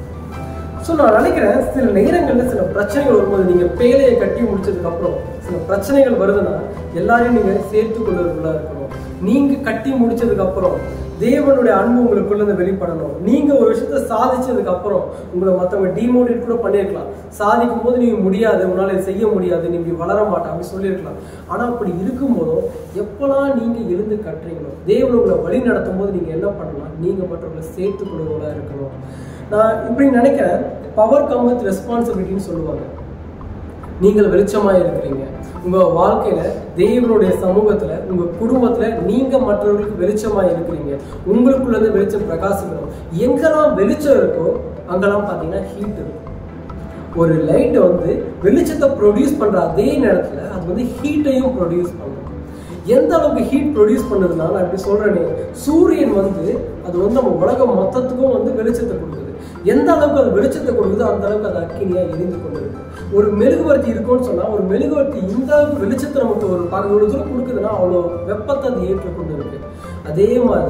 ஸோ நான் நினைக்கிறேன் சில நேரங்களில் சில பிரச்சனைகள் வரும்போது நீங்கள் பேலையை கட்டி முடிச்சதுக்கு அப்புறம் சில பிரச்சனைகள் வருதுன்னா எல்லாரையும் நீங்கள் சேர்த்து கொள்வதுக்குள்ளா இருக்கணும் நீங்கள் கட்டி முடிச்சதுக்கு அப்புறம் தேவனுடைய அன்பு உங்களுக்குள்ள இருந்து வெளிப்படணும் நீங்க ஒரு விஷயத்த சாதிச்சதுக்கு அப்புறம் உங்களை மற்றவங்க டிமோட்டிவேட் கூட பண்ணியிருக்கலாம் சாதிக்கும் போது நீங்க முடியாது உன்னால இதை செய்ய முடியாது நீங்க வளர மாட்டா அப்படி சொல்லியிருக்கலாம் ஆனா அப்படி இருக்கும்போதும் எப்பெல்லாம் நீங்க இருந்து கட்டுறீங்களோ தேவன் உங்களை வழி நடத்தும் போது நீங்க என்ன பண்ணலாம் நீங்க மற்றவங்களை சேர்த்து கொள்வதா இருக்கணும் நான் இப்படி நினைக்கிறேன் பவர் கம் வித் ரெஸ்பான்சிபிலிட்டின்னு சொல்லுவாங்க நீங்கள் வெளிச்சமா இருக்கிறீங்க உங்க வாழ்க்கையில தேவனுடைய சமூகத்துல உங்க குடும்பத்துல நீங்க மற்றவர்களுக்கு வெளிச்சமா இருக்கிறீங்க உங்களுக்குள்ள இருந்து வெளிச்சம் பிரகாசிக்கணும் எங்கெல்லாம் வெளிச்சம் இருக்கோ அங்கெல்லாம் பாத்தீங்கன்னா ஹீட் இருக்கும் ஒரு லைட் வந்து வெளிச்சத்தை ப்ரொடியூஸ் பண்ற அதே நேரத்துல அது வந்து ஹீட்டையும் ப்ரொடியூஸ் பண்ணும் எந்த அளவுக்கு ஹீட் ப்ரொடியூஸ் பண்ணுதுன்னா நான் இப்படி சொல்றேனே சூரியன் வந்து அது வந்து நம்ம உலகம் மொத்தத்துக்கும் வந்து வெளிச்சத்தை கொடுக்குது எந்த அளவுக்கு அது வெளிச்சத்தை கொடுக்குதோ அந்த அளவுக்கு அது அக்கினியா எரிந்து கொண்டு இருக்கு ஒரு மெழுகுவர்த்தி இருக்கும்னு சொன்னா ஒரு மெழுகுவர்த்தி இந்த அளவுக்கு வெளிச்சத்தை நமக்கு ஒரு ப- ஒரு தூரம் கொடுக்குதுன்னா அவ்வளோ வெப்பத்தை அது ஏற்றுக்கொண்டு இருக்கு அதே மாதிரி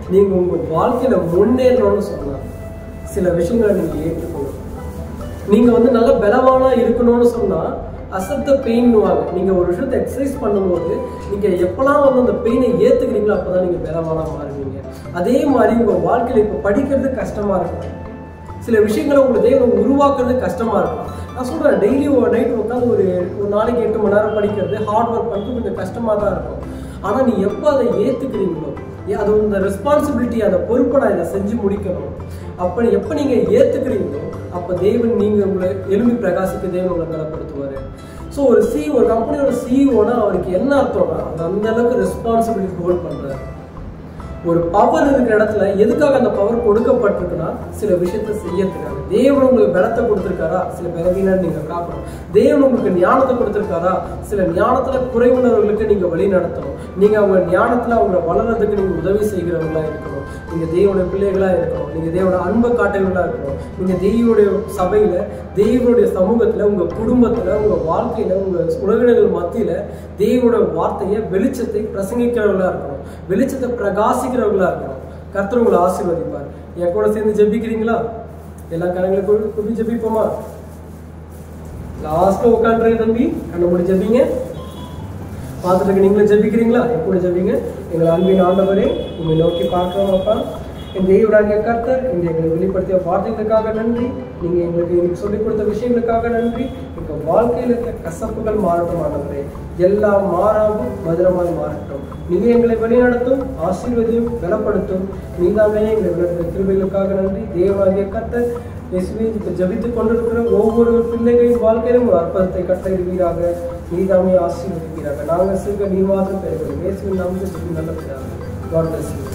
நீங்க உங்க வாழ்க்கையில முன்னேறணும்னு சொன்னா சில விஷயங்களை நீங்க ஏற்றுக்கணும் நீங்க வந்து நல்ல பலவானா இருக்கணும்னு சொன்னா அசப்த பெயின்னுவாங்க நீங்க ஒரு விஷயத்தை எக்ஸசைஸ் பண்ணும்போது நீங்க எப்பலாம் வந்து அந்த பெயினை ஏத்துக்கிறீங்களோ அப்பதான் நீங்க பலவானா மாறுவீங்க அதே மாதிரி உங்க வாழ்க்கையில இப்ப படிக்கிறது கஷ்டமா இருக்கும் சில விஷயங்களை உங்களை தேவன் உருவாக்குறது கஷ்டமா இருக்கும் நான் சொல்றேன் டெய்லி ஒரு நைட் உட்காந்து ஒரு ஒரு நாளைக்கு எட்டு மணி நேரம் படிக்கிறது ஹார்ட் ஒர்க் பண்ணிட்டு கொஞ்சம் கஷ்டமா தான் இருக்கும் ஆனா நீ எப்போ அதை ஏத்துக்கிறீங்களோ ஏ- அது இந்த ரெஸ்பான்சிபிலிட்டி அந்த பொறுப்பை நான் இதை செஞ்சு முடிக்கணும் அப்ப எப்போ நீங்க ஏத்துக்கிறீங்களோ அப்ப தேவன் நீங்க உங்களை எலும்பி பிரகாசிக்க தேவன் உங்களை பலப்படுத்துவாரு ஸோ ஒரு சி ஒரு கம்பெனியோட சிஇஓனா அவருக்கு என்ன அர்த்தம்னா அவர் அந்த அளவுக்கு ரெஸ்பான்சிபிலிட்டி ஹோல்ட் பண்றாரு ஒரு பவர் இருக்கிற இடத்துல எதுக்காக அந்த பவர் கொடுக்கப்பட்டிருக்குன்னா சில விஷயத்த செய்யறதுக்காக தேவன் உங்களுக்கு பலத்தை கொடுத்துருக்காரா சில பலவீனம் நீங்க காக்கணும் தேவன் உங்களுக்கு ஞானத்தை கொடுத்துருக்காரா சில ஞானத்துல குறைவுள்ளவர்களுக்கு நீங்க வழி நடத்தணும் நீங்க அவங்க ஞானத்துல அவங்க வளர்றதுக்கு நீங்க உதவி செய்கிறவங்களா இருக்கணும் நீங்க தேவனுடைய பிள்ளைகளா இருக்கணும் நீங்க தேவனோட அன்பை காட்டுகளா இருக்கணும் நீங்க தெய்வனுடைய சபையில தெய்வனுடைய சமூகத்துல உங்க குடும்பத்துல உங்க வாழ்க்கையில உங்க உறவினர்கள் மத்தியில தெய்வனோட வார்த்தையை வெளிச்சத்தை பிரசங்கிக்கிறவர்களா இருக்கணும் வெளிச்சத்தை பிரகாசிக்கிறவர்களா இருக்கணும் கர்த்தர் உங்களை ஆசீர்வதிப்பார் என் கூட சேர்ந்து ஜெபிக்கிறீங்களா எல்லா கரங்களை கூப்பி கூப்பி ஜெபிப்போமா லாஸ்ட்ல உட்காந்துருங்க தம்பி கண்ணை மூடி ஜெபிங்க பார்த்துட்டு இருக்க நீங்களும் ஜெபிக்கிறீங்களா என் கூட ஜெபிங்க எங்கள் அன்பின் ஆண்டவரே உங்களை நோக்கி பார்க்கிறோம் அப்பா என் தெய்வராகிய கர்த்தர் இந்த எங்களுக்கு வெளிப்படுத்திய வார்த்தைகளுக்காக நன்றி நீங்க எங்களுக்கு இன்னைக்கு சொல்லிக் கொடுத்த விஷயங்களுக்காக நன்றி எங்க வாழ்க்கையில் இருக்க கசப்புகள் மாறட்டும் ஆண்டவரே எல்லாம் மாறாமல் மதுரமாய் மாறட்டும் நீங்க எங்களை வழிநடத்தும் ஆசீர்வதியும் பலப்படுத்தும் நீதாமே எங்களை வழிநடத்த கிருபைகளுக்காக நன்றி தேவனாகிய கர்த்தர் இயேசுவே இப்போ ஜபித்துக் கொண்டிருக்கிற ஒவ்வொரு பிள்ளைகளின் வாழ்க்கையிலும் ஒரு அற்புதத்தை கட்டளிடுவீராக நீதாமே ஆசீர்வதிப்பீராக நாங்கள் சிறுக நீ மாத்திரம் பெறுகிறோம் இயேசுவின் நாமத்தில் சொல்லி நல்ல பிதாவே. God bless you.